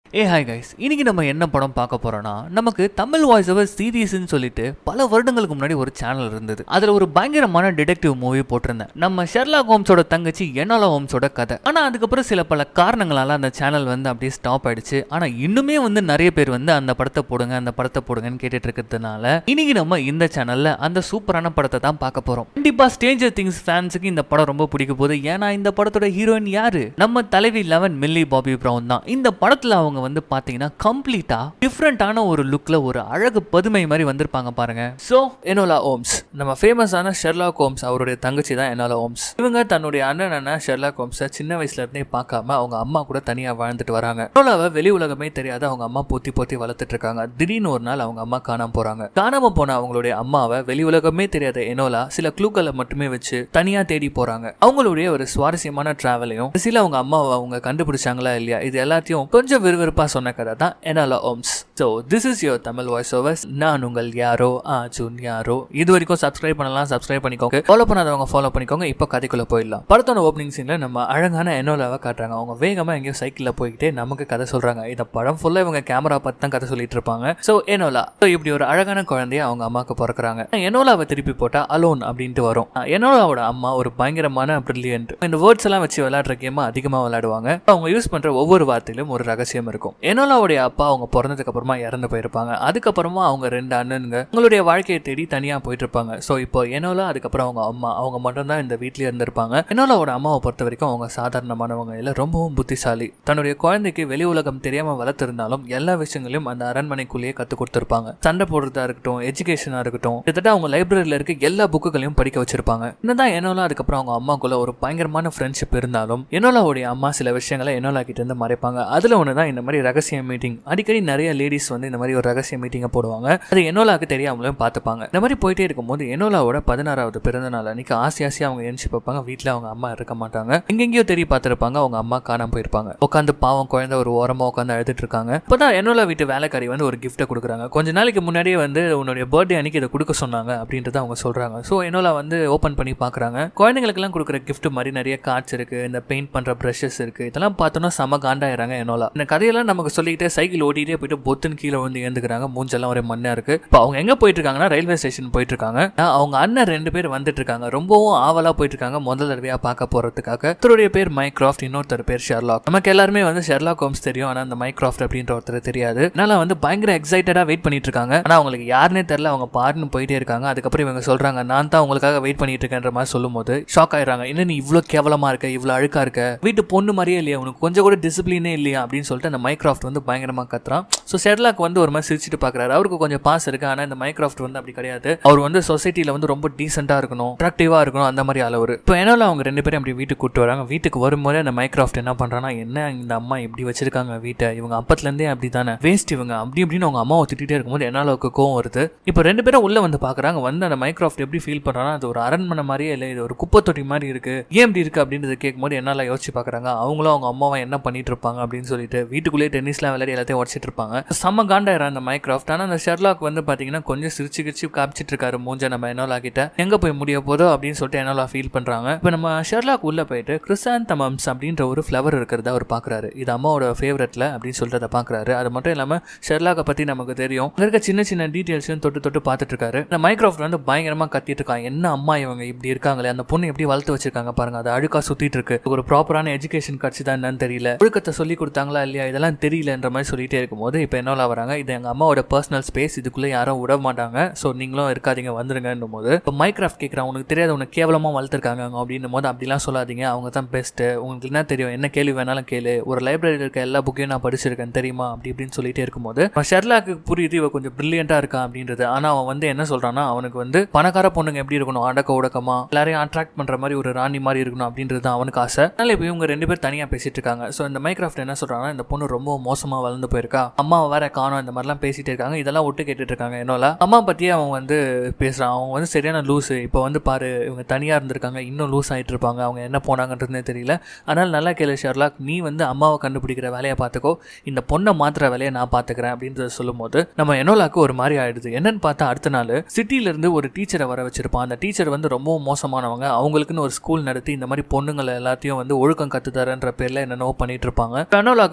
ஏ hi guys இன்னைக்கு நம்ம என்ன படம் பார்க்க போறோம்னா நமக்கு தமிழ் வாய்ஸ் ஓவர் சீரீஸ்னு சொல்லிட்டு பல வருடங்களுக்கு முன்னாடி ஒரு சேனல் இருந்தது அதுல ஒரு பயங்கரமான டிடெக்டிவ் மூவி போட்டிருந்தேன் நம்ம ஷெர்லாக் ஹோம்ஸோட தங்கச்சி என்னோலா ஹோம்ஸோட கதை ஆனா அதுக்கப்புறம் சில பல காரணங்களால அந்த சேனல் வந்து அப்படியே ஸ்டாப் ஆயிடுச்சு ஆனா இன்னுமே வந்து நிறைய பேர் வந்து அந்த படத்தை போடுங்க அந்த படத்தை போடுங்கன்னு கேட்டுட்டு இருக்கிறதுனால இன்னைக்கு நம்ம இந்த சேனல்ல அந்த சூப்பரான படத்தை தான் பார்க்க போறோம் கண்டிப்பா ஸ்டேஞ்சர் திங்ஸ் ஃபேன்ஸுக்கு இந்த படம் ரொம்ப பிடிக்க போகுது ஏன்னா இந்த படத்தோட ஹீரோயின் யாரு நம்ம தலைவி லெவன் மில்லி பாபி ப்ரௌன் தான் இந்த படத்துல அவங்க வந்து பாத்தீங்கன்னா கம்ப்ளீட்டா டிஃப்ரெண்டான ஒரு லுக்ல ஒரு அழகு பதுமை மாதிரி வந்திருப்பாங்க பாருங்க சோ எனோலா ஓம்ஸ் நம்ம ஃபேமஸான ஷெர்லாக் ஹோம்ஸ் அவருடைய தங்கச்சி தான் எனோலா ஓம்ஸ் இவங்க தன்னுடைய அண்ணனான ஷெர்லாக் ஹோம்ஸை சின்ன வயசுல இருந்தே பார்க்காம அவங்க அம்மா கூட தனியா வாழ்ந்துட்டு வராங்க எனோலாவை வெளி உலகமே தெரியாத அவங்க அம்மா பொத்தி பொத்தி வளர்த்துட்டு இருக்காங்க திடீர்னு ஒரு நாள் அவங்க அம்மா காணாம போறாங்க காணாம போன அவங்களுடைய அம்மாவை வெளி உலகமே தெரியாத எனோலா சில க்ளூக்களை மட்டுமே வச்சு தனியா தேடி போறாங்க அவங்களுடைய ஒரு சுவாரஸ்யமான டிராவலையும் சில அவங்க அம்மாவை அவங்க கண்டுபிடிச்சாங்களா இல்லையா இது எல்லாத்தையும் கொஞ்சம் விறுவிறுப்பா சொன்ன கதை தான் Enola Holmes so this is your Tamil voice overs நான் உங்கள் யாரோ ஆஜுன் யாரோ இது வரைக்கும் சப்ஸ்கிரைப் பண்ணலாம் சப்ஸ்கிரைப் பண்ணிக்கோங்க ஃபாலோ பண்ணாதவங்க ஃபாலோ பண்ணிக்கோங்க இப்போ கதைக்குள்ள போயிடலாம் படத்தோட ஓப்பனிங் சீன்ல நம்ம அழகான எனோலாவை காட்டுறாங்க அவங்க வேகமா எங்கேயோ சைக்கிளில் போய்கிட்டே நமக்கு கதை சொல்றாங்க இந்த படம் ஃபுல்லா இவங்க கேமரா பார்த்து தான் கதை சொல்லிட்டு இருப்பாங்க ஸோ எனோலா ஸோ இப்படி ஒரு அழகான குழந்தைய அவங்க அம்மாவுக்கு பிறக்கிறாங்க எனோலாவை திருப்பி போட்டா அலோன் அப்படின்ட்டு வரும் எனோலாவோட அம்மா ஒரு பயங்கரமான பிரில்லியன்ட் இந்த வேர்ட்ஸ் எல்லாம் வச்சு விளையாடுற கேம் அதிகமாக விளையாடுவாங்க அவங்க யூஸ் பண்ற ஒவ்வொரு வார்த்தையிலும் ஒரு ரகசியம் இருக்கும் எனோலாவுடைய அப்பா அவங்க பிறந்ததுக்கு அப்புறமா இறந்து போயிருப்பாங்க அதுக்கப்புறமா அவங்க ரெண்டு அண்ணனுங்க உங்களுடைய வாழ்க்கையை தேடி தனியா போயிட்டு இருப்பாங்க ஸோ இப்போ எனோலா அதுக்கப்புறம் அவங்க அம்மா அவங்க மட்டும் தான் இந்த வீட்லயே இருந்திருப்பாங்க எனோலாவோட அம்மாவை பொறுத்த வரைக்கும் அவங்க சாதாரணமானவங்க இல்லை ரொம்பவும் புத்திசாலி தன்னுடைய குழந்தைக்கு வெளி உலகம் தெரியாம வளர்த்திருந்தாலும் எல்லா விஷயங்களையும் அந்த அரண்மனைக்குள்ளேயே கற்றுக் கொடுத்துருப்பாங்க சண்டை போடுறதா இருக்கட்டும் எஜுகேஷனா இருக்கட்டும் கிட்டத்தட்ட அவங்க லைப்ரரியில இருக்க எல்லா புக்குகளையும் படிக்க வச்சிருப்பாங்க என்னதான் எனோலா அதுக்கப்புறம் அவங்க அம்மாக்குள்ள ஒரு பயங்கரமான ஃப்ரெண்ட்ஷிப் இருந்தாலும் எனோலாவுடைய அம்மா சில விஷயங்களை எனோலா கிட்ட இருந்து மறைப்பாங்க அதுல ஒன்று தான் இந்த மாதிரி ரகசிய மீட்டிங் அடிக்கடி நிறைய லேடிஸ் வந்து இந்த மாதிரி ஒரு ரகசிய மீட்டிங்கை போடுவாங்க அது எனோலாக்கு தெரியாமலும் பார்த்துப்பாங்க இந்த மாதிரி போயிட்டே இருக்கும்போது எனோலாவோட பதினாறாவது பிறந்த நாள் அன்னைக்கு ஆசி ஆசி அவங்க எழுச்சி பார்ப்பாங்க வீட்டில் அவங்க அம்மா இருக்க மாட்டாங்க எங்கெங்கேயோ தெரிய பார்த்துருப்பாங்க அவங்க அம்மா காணாம போயிருப்பாங்க உட்காந்து பாவம் குழந்தை ஒரு ஓரமா உட்காந்து அழுதுட்டு இருக்காங்க இப்போதான் என்னோட வீட்டு வேலைக்காரி வந்து ஒரு கிஃப்ட்டை கொடுக்குறாங்க கொஞ்ச நாளைக்கு முன்னாடியே வந்து உன்னுடைய பர்த்டே அன்னைக்கு இதை கொடுக்க சொன்னாங்க அப்படின்றத அவங்க சொல்றாங்க ஸோ என்னோல வந்து ஓப்பன் பண்ணி பார்க்குறாங்க குழந்தைங்களுக்குலாம் கொடுக்குற கிஃப்ட் மாதிரி நிறைய கார்ட்ஸ் இருக்கு இந்த பெயிண்ட் பண்ற ப்ரஷஸ் இருக்கு இதெல்லாம் பார்த்தோன்னா செம காண்டாயிராங்க என்னோல இந்த கதையெல்லாம் நமக்கு சொல்லிக்கிட்டே சைக்கிள் ஓட்டிகிட்டே போயிட்டு பொத்துன்னு கீழே வந்து ஏந்துக்கிறாங்க மூஞ்செல்லாம் ஒரே மண்ணா இருக்கு இப்போ அவங்க எங்க போயிட்டு இருக்காங்கன்னா ரயில்வே ஸ்டேஷன் போயிட்டு இருக்காங்க ஆனா, அவங்க அண்ணன் ரெண்டு பேர் வந்துட்டு இருக்காங்க ரொம்பவும் ஆவலா போயிட்டு இருக்காங்க முதல் தடவையா பார்க்க போறதுக்காக ஒருத்தருடைய பேர் மைக்ராஃப்ட் இன்னொருத்தர் பேர் ஷெர்லாக் நமக்கு எல்லாருமே வந்து ஷெர்லாக் ஹோம்ஸ் தெரியும் ஆனா அந்த மைக்ராஃப்ட் அப்படின்ற ஒருத்தர் தெரியாது அதனால வந்து பயங்கர எக்ஸைட்டடா வெயிட் பண்ணிட்டு இருக்காங்க ஆனா அவங்களுக்கு யாருன்னே தெரியல அவங்க பாருன்னு போயிட்டே இருக்காங்க அதுக்கப்புறம் இவங்க சொல்றாங்க நான் தான் உங்களுக்காக வெயிட் பண்ணிட்டு இருக்கேன்ற மாதிரி சொல்லும்போது ஷாக் ஆயிடுறாங்க என்ன நீ இவ்வளோ கேவலமா இருக்க இவ்வளோ அழுக்கா இருக்க வீட்டு பொண்ணு மாதிரியே இல்லையா உனக்கு கொஞ்சம் கூட டிசிப்ளினே இல்லையா அப்படின்னு சொல்லிட்டு அந்த மைக்ராஃப்ட் வந்து பயங்கரமா கத்துறான் ஸோ ஷெர்லாக் வந்து ஒரு மாதிரி சிரிச்சிட்டு பார்க்குறாரு அவருக்கு கொஞ்சம் பாஸ் இருக்கு ஆனால் இந்த மைக்ராஃப்ட் வந்து அப்படி கிடையாது அவர் வந்து சொசைட்டியில் வந்து ரொம்ப டீசெண்டாக இருக்கணும் அட்ராக்டிவாக இருக்கணும் அந்த மாதிரி அளவு இப்போ ஏன்னால அவங்க ரெண்டு பேரும் அப்படி வீட்டுக்கு கூட்டு வராங்க வீட்டுக்கு வரும்போது அந்த மைக்ராஃப்ட் என்ன பண்ணுறான்னா என்ன இந்த அம்மா இப்படி வச்சிருக்காங்க வீட்டை இவங்க அப்பத்துலேருந்தே அப்படி தானே வேஸ்ட் இவங்க அப்படி இப்படின்னு அவங்க அம்மாவை திட்டிகிட்டே இருக்கும்போது என்னால் அவருக்கு கோவம் வருது இப்போ ரெண்டு பேரும் உள்ள வந்து பார்க்குறாங்க வந்து அந்த மைக்ராஃப்ட் எப்படி ஃபீல் பண்ணுறாங்கன்னா அது ஒரு அரண்மனை மாதிரியே இல்லை இது ஒரு குப்பை தொட்டி மாதிரி இருக்கு ஏன் இப்படி இருக்கு அப்படின்றத கேட்கும்போது என்னால் யோசிச்சு பார்க்குறாங்க அவங்களும் அவங்க அம்மாவை என்ன பண்ணிட்டு இருப்பாங்க அப்படின்னு சொல்லிட்டு வீட்டுக்குள்ளேயே டென்னிஸ்லாம் விளையாடி எல்லாத்தையும் உடச்சிட்டு இருப்பாங்க செம்ம காண்டாயிரம் அந்த மைக்ராஃப்ட் ஆனால் அந்த ஷெர்லாக் வந்து பார்த்தீங்கன்னா கொஞ்சம் சிரிச்சு கிரிச்சு காமிச்சிட்டு இருக்காரு மூஞ்ச நம்ம என்னோலா கிட்ட எங்க போய் முடிய போதோ அப்படின்னு சொல்லிட்டு என்னோலா ஃபீல் பண்றாங்க இப்போ நம்ம ஷெர்லாக் உள்ள போயிட்டு கிறிசாந்தமம்ஸ் அப்படின்ற ஒரு ஃப்ளவர் இருக்கிறத அவர் பார்க்குறாரு இது அம்மாவோட ஃபேவரட்ல அப்படின்னு சொல்லிட்டு அதை பார்க்குறாரு அது மட்டும் இல்லாமல் ஷெர்லாக்கை பற்றி நமக்கு தெரியும் அங்க இருக்க சின்ன சின்ன டீட்டெயில்ஸையும் தொட்டு தொட்டு பார்த்துட்டு இருக்காரு இந்த மைக்ராஃப்ட் வந்து பயங்கரமாக கத்திட்டு இருக்காங்க என்ன அம்மா இவங்க இப்படி இருக்காங்களே அந்த பொண்ணு எப்படி வளர்த்து வச்சிருக்காங்க பாருங்க அது அழுக்கா சுத்திட்டு இருக்கு ஒரு ப்ராப்பரான எஜுகேஷன் கிடைச்சதா என்னன்னு தெரியல ஒழுக்கத்தை சொல்லி கொடுத்தாங்களா இல்லையா இதெல்லாம் தெரியலன்ற மாதிரி சொல்லிட்டே இருக்கும்போது இப்போ என்னோல வராங்க இது எங்க அம்மாவோட பர்சனல் ஸ்பேஸ் இதுக்குள்ள யாரும் விட மாட்டாங்க ஸோ நீங்களும் இருக்காதீங்க வந்துருங்கன்னும் போது இப்போ மைக்ராஃப்ட் கேட்குறான் உனக்கு தெரியாது உனக்கு கேவலமாக வளர்த்துருக்காங்க அப்படின்னும் போது அப்படிலாம் சொல்லாதீங்க அவங்க தான் பெஸ்ட்டு உங்களுக்கு என்ன தெரியும் என்ன கேள்வி வேணாலும் கேளு ஒரு லைப்ரரியில் இருக்க எல்லா புக்கையும் நான் படிச்சிருக்கேன் தெரியுமா அப்படி இப்படின்னு சொல்லிட்டே இருக்கும்போது இப்போ ஷெர்லாக்கு புரியுது இவ கொஞ்சம் பிரில்லியண்டாக இருக்கான் அப்படின்றது ஆனால் அவன் வந்து என்ன சொல்றான்னா அவனுக்கு வந்து பணக்கார பொண்ணுங்க எப்படி இருக்கணும் அடக்க உடக்கமா எல்லாரையும் அட்ராக்ட் பண்ற மாதிரி ஒரு ராணி மாதிரி இருக்கணும் அப்படின்றது தான் அவனுக்கு ஆசை அதனால இப்போ இவங்க ரெண்டு பேர் தனியாக பேசிட்டு இருக்காங்க ஸோ இந்த மைக்ராஃப்ட் என்ன சொல்றாங்கன்னா இந்த பொண்ணு ரொம்ப மோசமாக வளர்ந்து போயிருக்கா அம்மா வேற காணோம் இந்த மாதிரிலாம் பேசிட்டு இருக்காங்க இதெல்லாம் ஒட்டு கேட்டுட்டு இருக்காங்க என்னோல அம்மா பத்தியே அவன் வந்து பேசுறான் அவங்க வந்து சரியான லூஸு இப்போ வந்து பாரு இவங்க தனியா இருந்திருக்காங்க இன்னும் லூஸ் ஆயிட்டு இருப்பாங்க அவங்க என்ன போனாங்கன்றதுனே தெரியல அதனால நல்லா கேளு ஷெர்லாக் நீ வந்து அம்மாவை கண்டுபிடிக்கிற வேலையை பார்த்துக்கோ இந்த பொண்ணை மாத்துற வேலையை நான் பார்த்துக்கிறேன் அப்படின்றத சொல்லும்போது நம்ம எனோலாக்கு ஒரு மாதிரி ஆயிடுது என்னன்னு பார்த்தா அடுத்த நாள் சிட்டில இருந்து ஒரு டீச்சரை வர வச்சிருப்பான் அந்த டீச்சர் வந்து ரொம்பவும் மோசமானவங்க அவங்களுக்குன்னு ஒரு ஸ்கூல் நடத்தி இந்த மாதிரி பொண்ணுங்களை எல்லாத்தையும் வந்து ஒழுக்கம் கத்து தரேன்ற பேர்ல என்னென்னவோ பண்ணிட்டு இருப்பாங்க கனோலாக்கு பிடிக்கல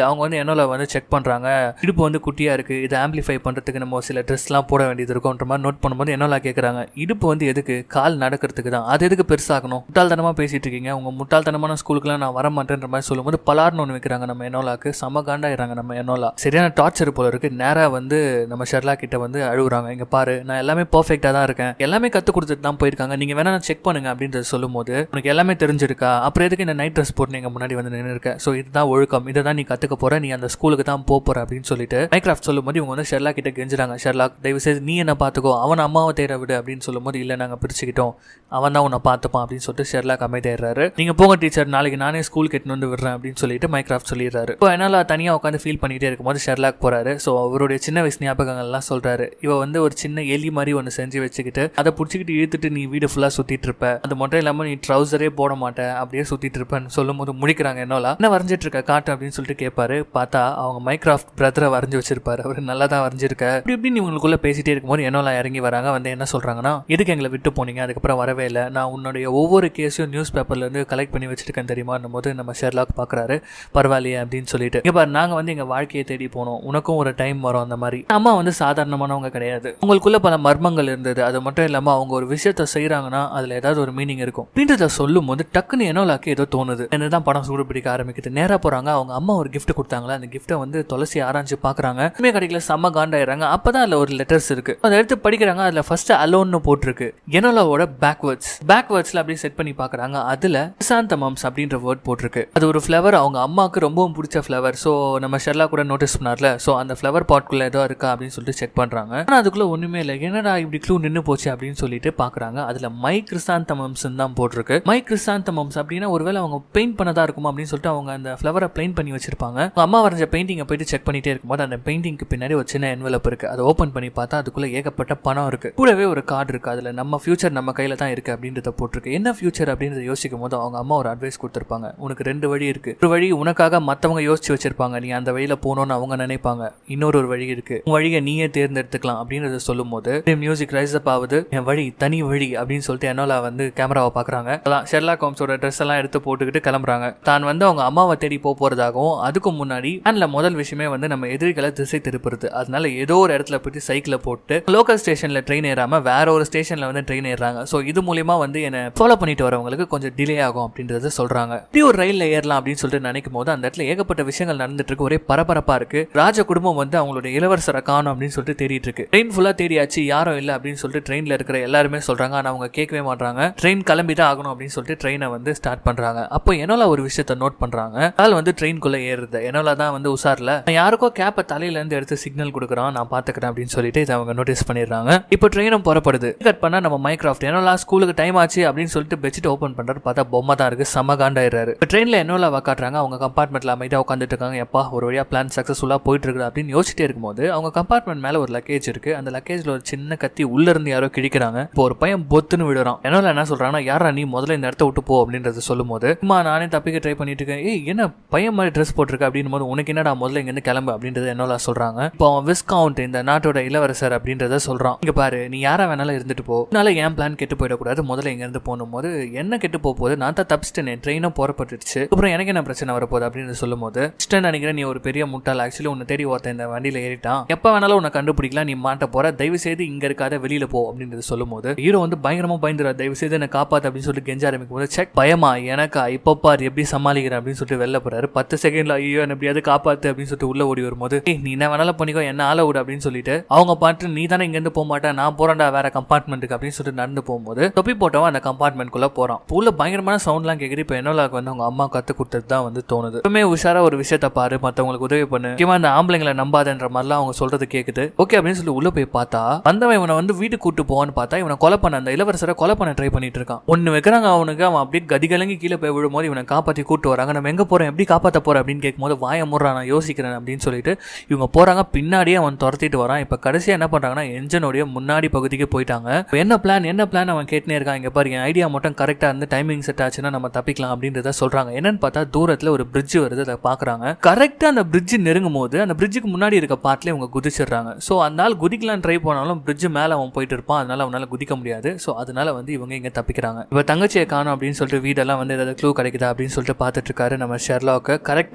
அவங்க வந்து என்னோல வந்து செக் பண்றாங்க இடுப்பு வந்து குட்டியா இருக்கு இதை ஆம்பிளிஃபை பண்றதுக்கு நம்ம சில ட்ரெஸ்லாம் போட வேண்டியது இருக்கும்ன்ற மாதிரி நோட் பண்ணும்போது என்னோல கேட்குறாங்க இடுப்பு வந்து எதுக்கு கால் நடக்கிறதுக்கு தான் அது எதுக்கு பெருசாகணும் முட்டாள்தனமா பேசிட்டு இருக்கீங்க உங்க முட்டாள்தனமான ஸ்கூலுக்குலாம் நான் வர மாட்டேன்ற மாதிரி சொல்லும்போது பலார்னு ஒன்று வைக்கிறாங்க நம்ம என்னோலாக்கு செம காண்டாயிராங்க நம்ம என்னோலா சரியான டார்ச்சர் போல இருக்கு நேரா வந்து நம்ம ஷெர்லா கிட்ட வந்து அழுகுறாங்க இங்க பாரு நான் எல்லாமே பர்ஃபெக்டா தான் இருக்கேன் எல்லாமே கத்து கொடுத்துட்டு தான் போயிருக்காங்க நீங்க வேணா செக் பண்ணுங்க அப்படின்றத சொல்லும்போது உனக்கு எல்லாமே தெரிஞ்சிருக்கா அப்புறம் எதுக்கு இந்த நைட் ட்ரெஸ் போட்டு நீங்க முன்னாடி வந்து நின்று இருக்க ஸோ இதுதான் ஒழுக்கம் இதை தான் நீ கத்துக்க போற நீ அந்த ஸ்கூலுக்கு தான் போக போற அப்படின்னு சொல்லிட்டு மைக்ராஃப்ட் சொல்லும்போது இவங்க வந்து ஷெர்லா கிட்ட கெஞ்சுறாங்க ஷெர்லாக் தயவு செய்து நீ என்ன பார்த்துக்கோ அவன் அம்மாவை தேட விடு அப்படின்னு சொல்லும்போது இல்லை நாங்கள் பிரிச்சுக்கிட்டோம் அவன் தான் உன்னை பார்த்துப்பான் அப்படின்னு சொல்லிட்டு ஷெர்லாக் அமைதியாடுறாரு நீங்க போங்க டீச்சர் நாளைக்கு நானே ஸ்கூல் கெட்டு வந்து விடுறேன் அப்படின்னு சொல்லிட்டு மைக்ராஃப்ட் சொல்லிடுறாரு இப்போ என்னால் தனியாக உட்காந்து ஃபீல் பண்ணிட்டே இருக்கும்போது ஷெர்லாக் போறாரு ஸோ அவருடைய சின்ன வயசு ஞாபகங்கள்லாம் சொல்றாரு இவ வந்து ஒரு சின்ன எலி மாதிரி ஒன்று செஞ்சு வச்சுக்கிட்டு அதை பிடிச்சிக்கிட்டு இழுத்துட்டு நீ வீடு ஃபுல்லாக சுத்திட்டு இருப்ப அது மட்டும் இல்லாமல் நீ ட்ரௌசரே போட மாட்ட அப்படியே சுத்திட்டு இருப்பேன்னு சொல்லும் போது முடிக்கிறாங்க என்னோலா என்ன வரைஞ்சிட்டு இருக்க காட்டு அப்படின்னு சொல்லிட்டு கேட்பாரு பார்த்தா அவங்க மைக்ராஃப்ட் பிரதரை வரைஞ்சி வச்சிருப்பாரு அவர் நல்லா தான் வரைஞ்சிருக்க இப்படி இப்படி இவங்களுக்குள்ள பேசிட்டே இருக்கும்போது என்னோலா இறங்கி வராங்க வந்து என்ன சொல்றாங்கன்னா எதுக்கு எங்களை விட்டு போனீங்க அதுக்கப்புறம் வரவே இல்லை நான் உன்னுடைய ஒவ்வொரு கேஸையும் நியூஸ் பேப்பர்ல இருந்து கலெக்ட் பண்ணி வச்சிருக்கேன் தெரியுமான்னும் போது நம்ம ஷெர்லாக் பார்க்குறாரு பரவாயில்லையே அப்படின்னு சொல்லிட்டு இங்க பாரு நாங்கள் வந்து எங்கள் வாழ்க்கையை தேடி போனோம் உனக்கும் ஒரு டைம் வரும் அந்த மாதிரி அம்மா வந்து சாதாரணமானவங்க கிடையாது உங்களுக்குள்ள பல மர்மங்கள் இருந்தது அது மட்டும் இல்லாமல் அவங்க ஒரு விஷயத்த செய்கிறாங்கன்னா அதில் ஏதாவது ஒரு மீனிங் இருக்கும் அப்படின்றத சொல்லும் போது டக்குன்னு என்னோலாக்கு ஏதோ தோணுது என்னதான் படம் சூடு பிடிக்க ஆரம்பிக்குது நேராக போகிறாங்க அவங்க அம்மா ஒரு gift கொடுத்தாங்களா அந்த கிஃப்ட்டை வந்து துளசி ஆராய்ச்சி பார்க்குறாங்க உண்மை கிடைக்கல செம்ம காண்டாயிடுறாங்க அப்போ தான் அதில் ஒரு லெட்டர்ஸ் இருக்கு அதை எடுத்து படிக்கிறாங்க அதில் ஃபர்ஸ்ட் அலோன்னு போட்டிருக்கு எனோலாவோட பேக்வேர்ட்ஸ் பேக்வேர்ட்ஸில் அப்படியே செட் பண்ணி பார்க்குறாங்க அதில் கிசாந்தமம்ஸ் அப்படின்ற வேர்ட் போட்டிருக்கு அது ஒரு ஃப்ளவர் அவங்க அம்மாவுக்கு ரொம்பவும் பிடிச்ச ஃப்ளவர் ஸோ நம்ம ஷெர்லா கூட நோட்டீஸ் பண்ணார்ல ஸோ அந்த ஃப்ளவர் பாட்குள்ள ஏதோ இருக்கா அப்படின்னு சொல்லிட்டு செக் பண்ணுறாங்க ஆனால் அதுக்குள்ள ஒன்றுமே இல்லை என்னடா இப்படி க்ளூ நின்று போச்சு அப்படின்னு சொல்லிட்டு பார்க்குறாங்க அதில் மை கிறிஸ்தாந்தமம்ஸ் தான் போட்டிருக்கு மை கிறிஸ்தாந்தமம்ஸ் அப்படின்னா ஒருவேளை அவங்க பெயிண்ட் பண்ணதா இருக்குமா அப்படின்னு சொல்லிட்டு அவங்க அந்த ஃப்ளவரை பெயிண்ட் பண்ணி வச்சிருப்பாங்க அவங்க அம்மா வரைஞ்ச பெயிண்டிங்கை போயிட்டு செக் பண்ணிட்டே இருக்கும்போது அந்த பெயிண்டிங்க்கு பின்னாடி ஒரு சின்ன என்வலப் இருக்கு அதை ஓப்பன் பண்ணி பார்த்தா அதுக்குள்ள ஏகப்பட்ட பணம் இருக்கு கூடவே ஒரு கார்டு இருக்கு அதில் நம்ம ஃபியூச்சர் நம்ம கையில தான் இருக்கு அப்படின்றத போட்டிருக்கு என்ன ஃபியூச்சர் அப்படின்றத யோசிக்கும் போது அவங்க அம்மா ஒரு அட்வைஸ் கொடுத்துருப்பாங்க உனக்கு ரெண்டு வழி இருக்கு ஒரு வழி உனக்காக மற்றவங்க யோசிச்சு வச்சிருப்பாங்க நீ அந்த வழியில போகணும்னு அவங்க நினைப்பாங்க இன்னொரு ஒரு வழி இருக்கு உன் வழியை நீயே தேர்ந்தெடுத்துக்கலாம் அப்படின்றத சொல்லும் போது மியூசிக் ரைஸ் அப் ஆகுது என் வழி தனி வழி அப்படின்னு சொல்லிட்டு என்னோல வந்து கேமராவை பாக்குறாங்க அதான் ஷெர்லாக் ஹோம்ஸோட ட்ரெஸ் எல்லாம் எடுத்து போட்டுக்கிட்டு கிளம்புறாங்க தான் வந்து அவங்க அம்மாவை தேடி போக போறதாகவும் அதுக்கு முன்னாடி அண்ட்ல முதல் விஷயமே வந்து நம்ம எதிரிகளை திசை திருப்புறது அதனால ஏதோ ஒரு இடத்துல போயிட்டு சைக்கிளை போட்டு லோக்கல் ஸ்டேஷன்ல ட்ரெயின் ஏறாம வேற ஒரு ஸ்டேஷன்ல வந்து ட்ரெயின் ஏறாங்க ஸோ இது மூலியமா வந்து என்ன ஃபாலோ பண்ணிட்டு வரவங்களுக்கு கொஞ்சம் டிலே ஆகும் அப்படின்றத சொல்றாங்க இப்படி ஒரு ரயில்ல ஏறலாம் அப்படின்னு சொல்லிட்டு நினைக்கும் போது அந்த இடத்துல ஏகப்பட்ட விஷயங்கள் நடந்துட்டு இருக்கு ஒரே பரபரப்பா இருக்கு ராஜ குடும்பம் வந்து அவங்களுடைய இளவரசரை காணும் அப்படின்னு சொல்லிட்டு தேடிட்டு இருக்கு ட்ரெயின் ஃபுல்லா தேடியாச்சு யாரும் இல்லை அப்படின்னு சொல்லிட்டு ட்ரெயின்ல இருக்கிற எல்லாருமே சொல்றாங்க ஆனா அவங்க கேட்கவே மாட்டாங்க ட்ரெயின் கிளம்பி தான் ஆகணும் அப்படின்னு சொல்லிட்டு ட்ரெயினை வந்து ஸ்டார்ட் பண்றாங்க அப்போ என்னோல ஒரு விஷயத்த நோட் பண்றாங்க ஆள் வந்து ட்ரெயின்குள்ள ஏறுது என்னோல தான் வந்து உசார்ல நான் யாருக்கோ கேப்பை தலையில இருந்து எடுத்து சிக்னல் கொடுக்குறான் நான் பாத்துக்கிறேன் அப்படின்னு சொல்லிட்டு இதை அவங்க நோட்டீஸ் பண்ணிடுறாங்க இப்போ ட்ரெயினும் புறப்படுது கட் பண்ணா நம்ம மைக்ராஃப்ட் என்னோல ஸ்கூலுக்கு டைம் ஆச்சு அப்படின்னு சொல்லிட்டு பெட்ஷீட் ஓப்பன் பண்றாரு பார்த்தா பொம்மை தான் இருக்கு செம காண்டாயிடுறாரு இப்போ ட்ரெயின்ல என்னோல காட்டுறாங்க அவங்க கம்பார்ட்மெண்ட்ல அமைதியாக உட்காந்துட்டு இருக்காங்க எப்பா ஒரு வழியா பிளான் சக்ஸஸ்ஃபுல்லாக போயிட்டு இருக்குது அப்படின்னு யோசிச்சிட்டே இருக்கும்போது அவங்க கம்பார்ட்மெண்ட் மேல ஒரு லக்கேஜ் இருக்கு அந்த லக்கேஜ்ல ஒரு சின்ன கத்தி உள்ள இருந்து யாரோ கிழிக்கிறாங்க இப்போ ஒரு பையன் பொத்துன்னு விடுறான் என்னோல என்ன சொல்றாங்கன்னா யாரா நீ முதல்ல இந்த இடத்த விட்டு போ அப்படின்றத சொல்லும் போது அம்மா நானே தப்பிக்க ட்ரை பண்ணிட்டு இருக்கேன் ஏய் என்ன பையன் மாதிரி ட்ரெஸ் போட்டிருக்க அப்படின்னு போது உனக்கு என்னடா முதல்ல இங்க இருந்து கிளம்பு அப்படின்றத என்னோல சொல்றாங்க இப்போ அவன் விஸ்கவுண்ட் இந்த நாட்டோட இளவரசர் அப்படின்றத சொல்றான் இங்க பாரு நீ யாரா வேணாலும் இருந்துட்டு போ அதனால என் பிளான் கெட்டு போயிடக்கூடாது முதல்ல இங்க இருந்து போகணும் போது என்ன கெட்டு போக போகுது நான் தான் தப்பிச்சிட்டேன் ட்ரெயினும் போறப்பட்டுருச்சு அப்புறம் எனக்கு என்ன பிரச்சனை வரப்போகுது அப்படின்னு சொல்லும் போது இஷ்டம் நினைக்கிறேன் நீ ஒரு பெரிய முட்டாள் ஆக்சுவலி உன்னை தேடி ஒருத்தன் இந்த வண்டியில ஏறிட்டான் எப்ப வேணாலும் உன்னை கண்டுபிடிக்கலாம் நீ மாட்ட போற தயவு செய்து இங்க இருக்காத வெளியில போ அப்படின்றது சொல்லும் போது ஹீரோ வந்து பயங்கரமா பயந்துரா தயவு செய்து என்ன காப்பாத்து அப்படின்னு சொல்லிட்டு கெஞ்ச ஆரம்பிக்கும் போது செக் பயமா எனக்கா இப்போ பாரு எப்படி சமாளிக்கிறேன் அப்படின்னு சொல்லிட்டு வெளில போறாரு பத்து செகண்ட்ல ஐயோ என்ன எப்படியாவது காப்பாத்து அப்படின்னு சொல்லிட்டு உள்ள ஓடி வரும்போது "ஏய், நீ என்ன வேணாலும் பண்ணிக்கோ என்ன ஆள விடு அப்படின்னு சொல்லிட்டு அவங்க பாட்டு நீ தானே இங்க இருந்து போக மாட்டேன் நான் போறேன்டா வேற கம்பார்ட்மெண்ட்டுக்கு அப்படின்னு சொல்லிட்டு நடந்து போகும்போது தொப்பி போட்டவன் அந்த கம்பார்ட்மெண்ட் குள்ள போறான் உள்ள பயங்கரமான சவுண்ட்லாம் கேக்குது இப்போ என்னோலாக்கு வந்து அவங்க அம்மா கத்து கொடுத்தது தான் வந்து தோணுது எப்பவுமே உஷாரா ஒரு விஷயத்த பாரு மத்தவங்களுக்கு உதவி பண்ணு முக்கியமா இந்த ஆம்பளைங்களை நம்பாதன்ற மாதிரிலாம் அவங்க சொல்றது கேக்குது ஓகே அப்படின்னு சொல்லி உள்ள போய் பார்த்தா வந்தவன் இவனை வந்து வீட்டுக்கு கூட்டு போவான்னு பார்த்தா இவனை கொலை பண்ண அந்த இளவரசரை கொலை பண்ண ட்ரை பண்ணிட்டு இருக்கான் ஒன்னு வைக்கிறாங்க அவனுக்கு அவன் அப்படியே கதிகலங்கி கீழே போய் விழும்போது இவனை காப்பாத்தி கூட்டு வராங்க நம்ம எங்க போறோம் எப்படி காப்பாத்த போற அப்படின்னு கேட்கும்போது வாய முடுறான் நான் யோசிக்கிறேன் அப்படின்னு சொல்லிட்டு இவங்க போறாங்க பின்னாடியே அவன் துரத்திட்டு வரான் இப்ப கடைசியா என்ன பண்றாங்கன்னா என்ஜினுடைய முன்னாடி பகுதிக்கு போயிட்டாங்க இப்ப என்ன பிளான் என்ன பிளான் அவன் கேட்டுனே இருக்கான் இங்க பாரு என் ஐடியா மட்டும் கரெக்டா இருந்து டைமிங் செட் ஆச்சுன்னா நம்ம தப்பிக்கலாம் அப்படின்றத சொல்றாங்க என்னன்னு பார்த்தா தூரத்துல ஒரு பிரிட்ஜ் வருது அதை பாக்குறாங்க கரெக்டா அந்த பிரிட்ஜ் நெருங்கும் போது அந்த பிரிட்ஜுக்கு முன்னாடி இருக்க பாட்டிலே இவங்க குதிச்சிடுறாங்க ஸோ அந்த ஆள் குதிக்கலாம் ட்ரை பண்ணாலும் பிரிட்ஜ் மேல அவன் போயிட்டு இருப்பான் அதனால அவனால குதிக்க முடியாது ஸோ அதனால வந்து இவங்க இங்க தப்பிக்கிறாங்க இப்ப தங்கச்சியை காணும் அப்படின்னு சொல்லிட்டு வீடெல்லாம் வந்து ஏதாவது க்ளூ கிடைக்குதா அப்படின்னு சொல்லிட்டு பார்த்துட்டு இருக்காரு நம்ம ஷெர்லாக்கு கரெக்டா அந்த பெயிண்டிங்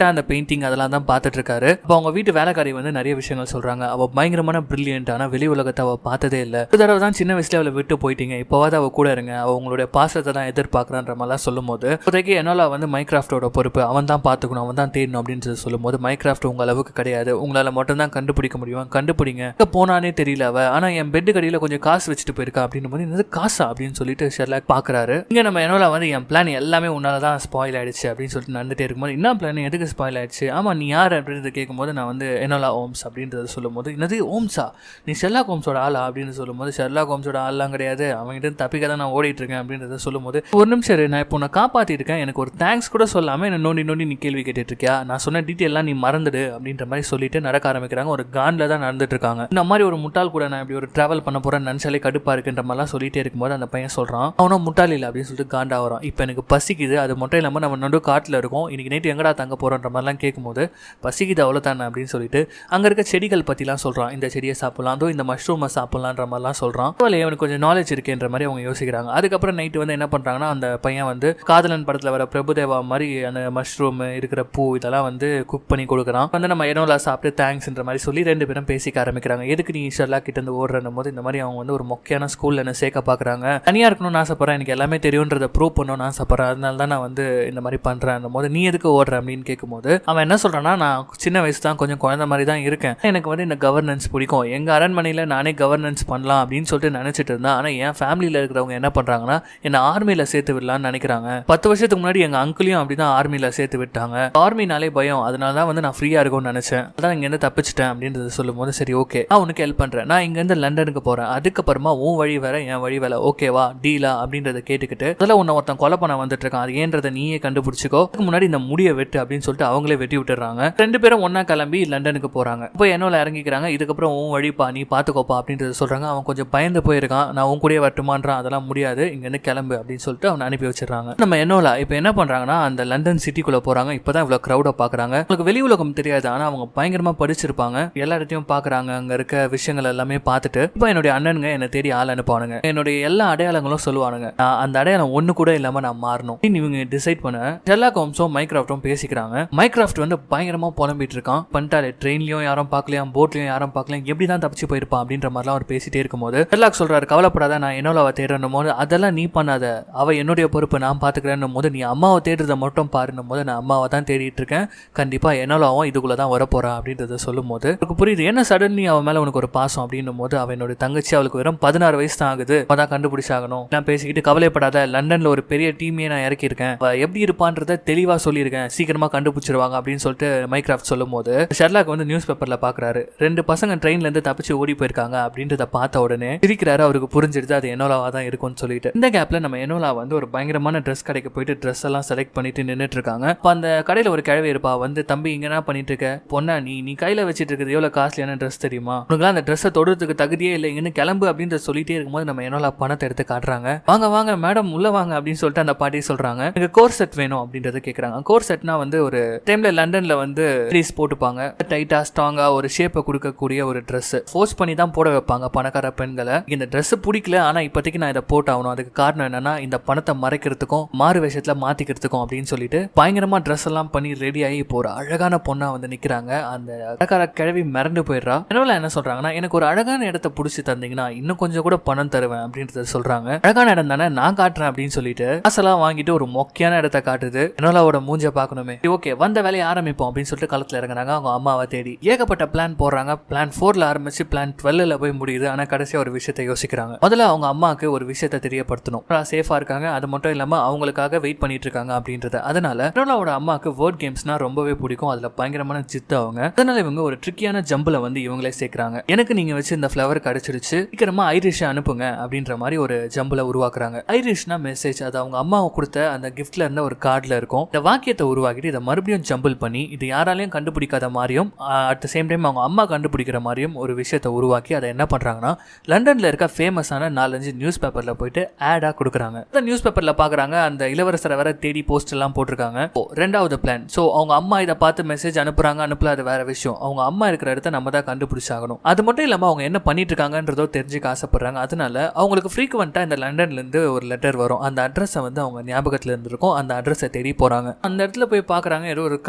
பெயிண்டிங் அதெல்லாம் தான் பார்த்துட்டு இருக்காரு அப்போ அவங்க வீட்டு வேலைக்காரி வந்து நிறைய விஷயங்கள் சொல்றாங்க அவ பயங்கரமான பிரில்லியன்ட் ஆனா வெளி உலகத்தை அவ பார்த்ததே இல்லை ஒரு தடவை தான் சின்ன வயசுல அவளை விட்டு போயிட்டீங்க இப்போவாது அவ கூட இருங்க அவ உங்களுடைய பாசத்தை தான் எதிர்பார்க்கறான்ற மாதிரிலாம் சொல்லும் போது இப்போதைக்கு என்னால வந்து மைக்ராஃப்டோட பொறுப்பு அவன் தான் பார்த்துக்கணும் அவன் தான் தேடணும் அப்படின்னு சொல்லி சொல்லும் போது மைக்ராஃப்ட் உங்க அளவுக்கு கிடையாது உங்களால மட்டும் தான் கண்டுபிடிக்க முடியும் கண்டுபிடிங்க எங்க போனானே தெரியல அவ ஆனா என் பெட்டு கடியில கொஞ்சம் காசு வச்சுட்டு போயிருக்கா அப்படின்னு போது என்னது காசா அப்படின்னு சொல்லிட்டு ஷெர்லாக் பாக்குறாரு இங்க நம்ம என்னோட வந்து என் பிளான் எல்லாமே உன்னால தான் ஸ்பாயில் ஆயிடுச்சு அப்படின்னு சொல்லிட்டு நடந்துட்டே இருக்கும்போது என்ன பிளான் எதுக்கு ஸ்பாயில் ஆயிடுச்சு ஆமா நீ யார் அப்படின்றத கேட்கும்போது நான் வந்து என்னோலா ஓம்ஸ் அப்படின்றத சொல்லும்போது என்னது ஓம்ஸா நீ ஷெர்லாக் ஹோம்ஸோட ஆளா அப்படின்னு சொல்லும்போது ஷெர்லாக் ஹோம்ஸோட ஆள்லாம் கிடையாது அவங்ககிட்ட இருந்து தப்பிக்க தான் நான் ஓடிட்டு இருக்கேன் அப்படின்றத சொல்லும்போது ஒரு நிமிஷம் இரு, நான் இப்போ உன்னை காப்பாத்திருக்கேன் எனக்கு ஒரு தேங்க்ஸ் கூட சொல்லாம என்ன நோண்டி நோண்டி நீ கேள்வி கேட்டுட்டு இருக்கியா நான் சொன்ன டீட்டெயிலாம் நீ மறந்துடு அப்படின்ற மாதிரி சொல்லிட்டு நடக்க ஆரம்பிக்கிறாங்க ஒரு கான்ல தான் நடந்துட்டு இருக்காங்க இந்த மாதிரி ஒரு முட்டாள் கூட நான் இப்படி ஒரு டிராவல் பண்ண போறேன் நினைச்சாலே கடுப்பா இருக்குன்ற மாதிரிலாம் சொல்லிட்டே இருக்கும்போது அந்த பையன் சொல்றான் அவனும் முட்டாள் இல்லை அப்படின்னு சொல்லிட்டு காண்டா வரான் இப்போ எனக்கு பசிக்குது அது மட்டும் இல்லாமல் நம்ம நடு காட்டில் இருக்கோம் இன்னைக்கு நைட்டு எங்கடா தங்க போறோன்ற மாதிரிலாம் கேட்கும்போது பசிக்குது அவ்வளோதானே அப்படின்னு சொல்லிட்டு அங்கே இருக்க செடிகள் பற்றிலாம் சொல்கிறான் இந்த செடியை சாப்பிடலாம் அதோ இந்த மஷ்ரூமை சாப்பிடலான்ற மாதிரிலாம் சொல்கிறான் அவளை அவனுக்கு கொஞ்சம் நாலேஜ் இருக்குன்ற மாதிரி அவங்க யோசிக்கிறாங்க அதுக்கப்புறம் நைட்டு வந்து என்ன பண்ணுறாங்கன்னா அந்த பையன் வந்து காதலன் படத்தில் வர பிரபுதேவா மாதிரி அந்த மஷ்ரூம் இருக்கிற பூ இதெல்லாம் வந்து குக் பண்ணி கொடுக்குறான் வந்து நம்ம என்னோலா சாப்பிட்டு தேங்க்ஸ்ன்ற மாதிரி சொல்லி ரெண்டு பேரும் பேசிக்க ஆரம்பிக்கிறாங்க எதுக்கு நீ ஷர்லா கிட்ட இருந்து ஓடுறனும் போது இந்த மாதிரி அவங்க வந்து ஒரு மொக்கையான ஸ்கூல்ல என்ன சேர்க்க பார்க்குறாங்க தனியாக இருக்கணும்னு ஆசைப்படுறேன் எனக்கு எல்லாமே தெரியுன்றதை ப்ரூவ் பண்ணணும்னு ஆசைப்படுறேன் அதனால தான் நான் வந்து இந்த மாதிரி பண்ணுறேன் போது நீ எதுக்கு ஓடுற அப்படின்னு கேட்கும்போது அவன் என்ன சொல்கிறான்னா நான் சின்ன வயசு தான் கொஞ்சம் குழந்தை மாதிரி தான் இருக்கேன் எனக்கு வந்து இந்த கவர்னன்ஸ் பிடிக்கும் எங்கள் அரண்மனையில் நானே கவர்னன்ஸ் பண்ணலாம் அப்படின்னு சொல்லிட்டு நினச்சிட்டு இருந்தேன் ஆனால் என் ஃபேமிலியில் இருக்கிறவங்க என்ன பண்ணுறாங்கன்னா என்னை ஆர்மியில் சேர்த்து விடலாம்னு நினைக்கிறாங்க பத்து வருஷத்துக்கு முன்னாடி எங்கள் அங்கிளையும் அப்படி தான் ஆர்மியில் சேர்த்து விட்டாங்க ஆர்மினாலே பயம் அதனால தான் வந்து நான் ஃப்ரீயாக இருக்கும்னு நினச்சேன் அதான் இங்கேருந்து தப்பிச்சிட்டேன் அப்படின்றத சொல்லும்போது சரி ஓகே நான் உனக்கு ஹெல்ப் பண்ணுறேன் நான் இங்கேருந்து லண்டனுக்கு போகிறேன் அதுக்கப்புறமா உன் வழி வேற என் வழி வேலை ஓகேவா டீலா அப்படின்றத கேட்டுக்கிட்டு அதில் உன்னை ஒருத்தன் கொலை பண்ண வந்துட்டு இருக்கான் அது ஏன்றதை நீயே கண்டுபிடிச்சிக்கோ அதுக்கு முன்னாடி இந்த முடியை வெட்டு அப்படின்னு சொல்லிட்டு அவங்களே வெட்டி விட்டுறாங்க ரெண்டு பேரும் ஒண்ணா கிளம்பி லண்டனுக்கு போறாங்க இப்போ என்னோட இறங்கிக்கிறாங்க இதுக்கப்புறம் உன் வழிப்பா நீ பாத்துக்கோப்பா அப்படின்றத சொல்றாங்க அவன் கொஞ்சம் பயந்து போயிருக்கான் நான் உன் கூடயே வரட்டுமான்றான் அதெல்லாம் முடியாது இங்க இருந்து கிளம்பு அப்படின்னு சொல்லிட்டு அவனை அனுப்பி வச்சிடறாங்க நம்ம என்னோல இப்போ என்ன பண்றாங்கன்னா அந்த லண்டன் சிட்டிக்குள்ள போறாங்க இப்பதான் இவ்வளவு க்ரௌட பாக்குறாங்க உங்களுக்கு வெளி உலகம் தெரியாது ஆனா அவங்க பயங்கரமா படிச்சிருப்பாங்க எல்லா இடத்தையும் பாக்குறாங்க அங்க இருக்க விஷயங்கள் எல்லாமே பார்த்துட்டு இப்போ என்னுடைய அண்ணனுங்க என்னை தேடி ஆள் அனுப்புவானுங்க என்னுடைய எல்லா அடையாளங்களும் சொல்லுவானுங்க நான் அந்த அடையாளம் ஒண்ணு கூட இல்லாம நான் மாறணும் அப்படின்னு இவங்க டிசைட் பண்ண ஷெர்லாக் ஹோம்ஸும் மைக்ராஃப்டும் பேசிக்கிறாங்க மைக்ராஃப்ட் வந்து பயங்கரமா புலம்பிட்டு இருக்கான் பண்ணிட்டாரு ட்ரெயின்லயும் யாரும் பார்க்கலையா போட்லயும் யாரும் பார்க்கல எப்படி தான் தப்பிச்சு போயிருப்பான் அப்படின்ற மாதிரிலாம் அவர் பேசிட்டே இருக்கும்போது ஷெர்லாக் சொல்றாரு கவலைப்படாத நான் என்னோட தேடணும் போது அதெல்லாம் நீ பண்ணாத அவ என்னுடைய பொறுப்பு நான் பாத்துக்கிறேன்னும் போது நீ அம்மாவை தேடுறத மட்டும் பாருன்னும் போது நான் அம்மாவை தான் தேடிட்டு இருக்கேன் கண்டிப்பா என்னோலாவும் இதுக்குள்ள தான் வரப்போறா அப்படின்றத சொல்லும் போது எனக்கு புரியுது என்ன சடன்லி அவன் மேல உனக்கு ஒரு பாசம் அப்படின்னும் போது அவன் என்னோட தங்கச்சி அவளுக்கு வெறும் பதினாறு வயசு தான் ஆகுது அதான் கண்டுபிடிச்சாகணும் நான் பேசிக்கிட்டு கவலைப்படாத லண்டன்ல ஒரு பெரிய டீமே நான் இறக்கியிருக்கேன் அவ எப்படி இருப்பான்றத தெளிவா சொல்லியிருக்கேன் சீக்கிரமா கண்டுபிடிச்சிருவாங்க அப்படின்னு சொல்லிட்டு மைக்ராஃப்ட் சொல்லும் போது ஷெர்லாக் வந்து நியூஸ் பேப்பர்ல பாக்குறாரு ரெண்டு பசங்க ட்ரெயின்ல இருந்து தப்பிச்சு ஓடி போயிருக்காங்க அப்படின்றத பார்த்த உடனே சிரிக்கிறாரு அவருக்கு புரிஞ்சிடுது அது என்னோலாவா தான் இருக்கும்னு சொல்லிட்டு இந்த கேப்ல நம்ம என்னோலா வந்து ஒரு பயங்கரமான ட்ரெஸ் கடைக்கு போயிட்டு ட்ரெஸ் எல்லாம் செலக்ட் பண்ணிட்டு நின்னுட்டு இருக்காங்க அப்ப அந்த கடையில ஒரு கிழவி இருப்பா வந்து தம்பி இங்க என்ன பண்ணிட்டு இருக்க பொண்ணா நீ நீ கையில வச்சிட்டு இருக்கிறது எவ்வளவு காஸ்ட்லியான ட்ரெஸ் தெரியுமா உனக்குலாம் அந்த ட்ரெஸ்ஸை தொடுறதுக்கு தகுதியே இல்லை இங்கன்னு கிளம்பு அப்படின்ற சொல்லிட்டே இருக்கும்போது நம்ம என்னோல பணத்தை எடுத்து காட்டுறாங்க வாங்க வாங்க மேடம் உள்ள வாங்க அப்படின்னு சொல்லிட்டு அந்த பாட்டி சொல்றாங்க எனக்கு கோர் செட் வேணும் அப்படின்றத கேக்குறாங்க கோர் செட்னா வந்து ஒரு டைம்ல லண்டன்ல வந்து ட்ரீஸ் போட்டுப்பாங்க டைட்டா ஸ்ட்ராங்கா ஒரு ஷேப்பை கொடுக்கக்கூடிய ஒரு Dress ஃபோர்ஸ் பண்ணி தான் போட வைப்பாங்க பணக்கார பெண்களை இந்த Dress பிடிக்கல ஆனா இப்போதைக்கு நான் இதை போட்டாகணும் அதுக்கு காரணம் என்னன்னா இந்த பணத்தை மறைக்கிறதுக்கும் மாறு வேஷத்துல மாத்திக்கிறதுக்கும் அப்படின்னு சொல்லிட்டு பயங்கரமா ட்ரெஸ் எல்லாம் பண்ணி ரெடி ஆகி இப்போ ஒரு அழகான பொண்ணா வந்து நிக்கிறாங்க அந்த அழகார கிழவி மிரண்டு போயிடுறா என்னோல என்ன சொல்றாங்கன்னா எனக்கு ஒரு அழகான இடத்த பிடிச்சி தந்தீங்கன்னா இன்னும் கொஞ்சம் கூட பணம் தருவேன் அப்படின்றத சொல்றாங்க அழகான இடம் தானே நான் காட்டுறேன் அப்படின்னு சொல்லிட்டு காசெல்லாம் வாங்கிட்டு ஒரு மொக்கையான இடத்த காட்டுது என்னோலாவோட மூஞ்ச பார்க்கணுமே ஓகே வந்த வேலையை ஆரம்பிப்போம் அப்படின்னு சொல்லிட்டு களத்துல இறங்குறாங்க அவங்க அம்மாவை தேடி ஏகப்பட்ட பிளான் போடுறாங்க பிளான் ஃபோர்ல ஆரம்பிச்சு பிளான் டுவெல்ல போய் முடியுது ஆனா கடைசியா ஒரு விஷயத்தை யோசிக்கிறாங்க முதல்ல அவங்க அம்மாவுக்கு ஒரு விஷயத்தை தெரியப்படுத்தணும் சேஃபா இருக்காங்க அது மட்டும் இல்லாம அவங்களுக்காக வெயிட் பண்ணிட்டு இருக்காங்க அப்படின்றத அதனால என்னோட அம்மாவுக்கு வேர்ட் கேம்ஸ்னா ரொம்பவே பிடிக்கும் அதுல பயங்கரமான ஜித்து அவங்க அதனால இவங்க ஒரு ட்ரிக்கியான ஜம்பில் வந்து இவங்களே சேர்க்கறாங்க எனக்கு நீங்க வச்சு இந்த ஃபிளவர் கிடைச்சிருச்சு சீக்கிரமா ஐரிஷை அனுப்புங்க அப்படின்ற மாதிரி ஒரு ஜம்பில் உருவாக்குறாங்க ஐரிஷ்னா மெசேஜ் அது அவங்க அம்மாவை கொடுத்த அந்த கிஃப்ட்ல இருந்த ஒரு கார்டில் இருக்கும் இந்த வாக்கியத்தை உருவாக்கிட்டு இதை மறுபடியும் ஜம்பிள் பண்ணி இது யாராலையும் கண்டுபிடிக்காத மாதிரியும் அட் த சேம் டைம் அவங்க அம்மா கண்டுபிடிக்கிற மாதிரியும் ஒரு விஷயத்தை உருவாக்கி அதை என்ன பண்றாங்கன்னா லண்டன்ல இருக்க ஃபேமஸான நாலஞ்சு நியூஸ் பேப்பர்ல போயிட்டு ஆடா கொடுக்குறாங்க அந்த நியூஸ் பேப்பர்ல பாக்குறாங்க அந்த இளவரசரை வேற தேடி போஸ்ட் எல்லாம் போட்டிருக்காங்க ஓ, ரெண்டாவது பிளான் ஸோ அவங்க அம்மா இதை பார்த்து மெசேஜ் அனுப்புறாங்க அனுப்பல அது வேற விஷயம் அவங்க அம்மா இருக்கிற இடத்த நம்ம தான் கண்டுபிடிச்சாகணும் அது மட்டும் இல்லாம அவங்க என்ன பண்ணிட்டு இருக்காங்கன்றதோ தெரிஞ்சுக்க ஆசைப்படுறாங்க அதனால அவங்களுக்கு ஃப்ரீக்வெண்டா இந்த லண்டன்ல இருந்து ஒரு லெட்டர் வரும் அந்த அட்ரஸை வந்து அவங்க ஞாபகத்துல இருந்திருக்கும் அந்த அட்ரஸை தேடி போறாங்க அந்த இடத்துல போய் பாக்குறாங்க ஏதோ ஒரு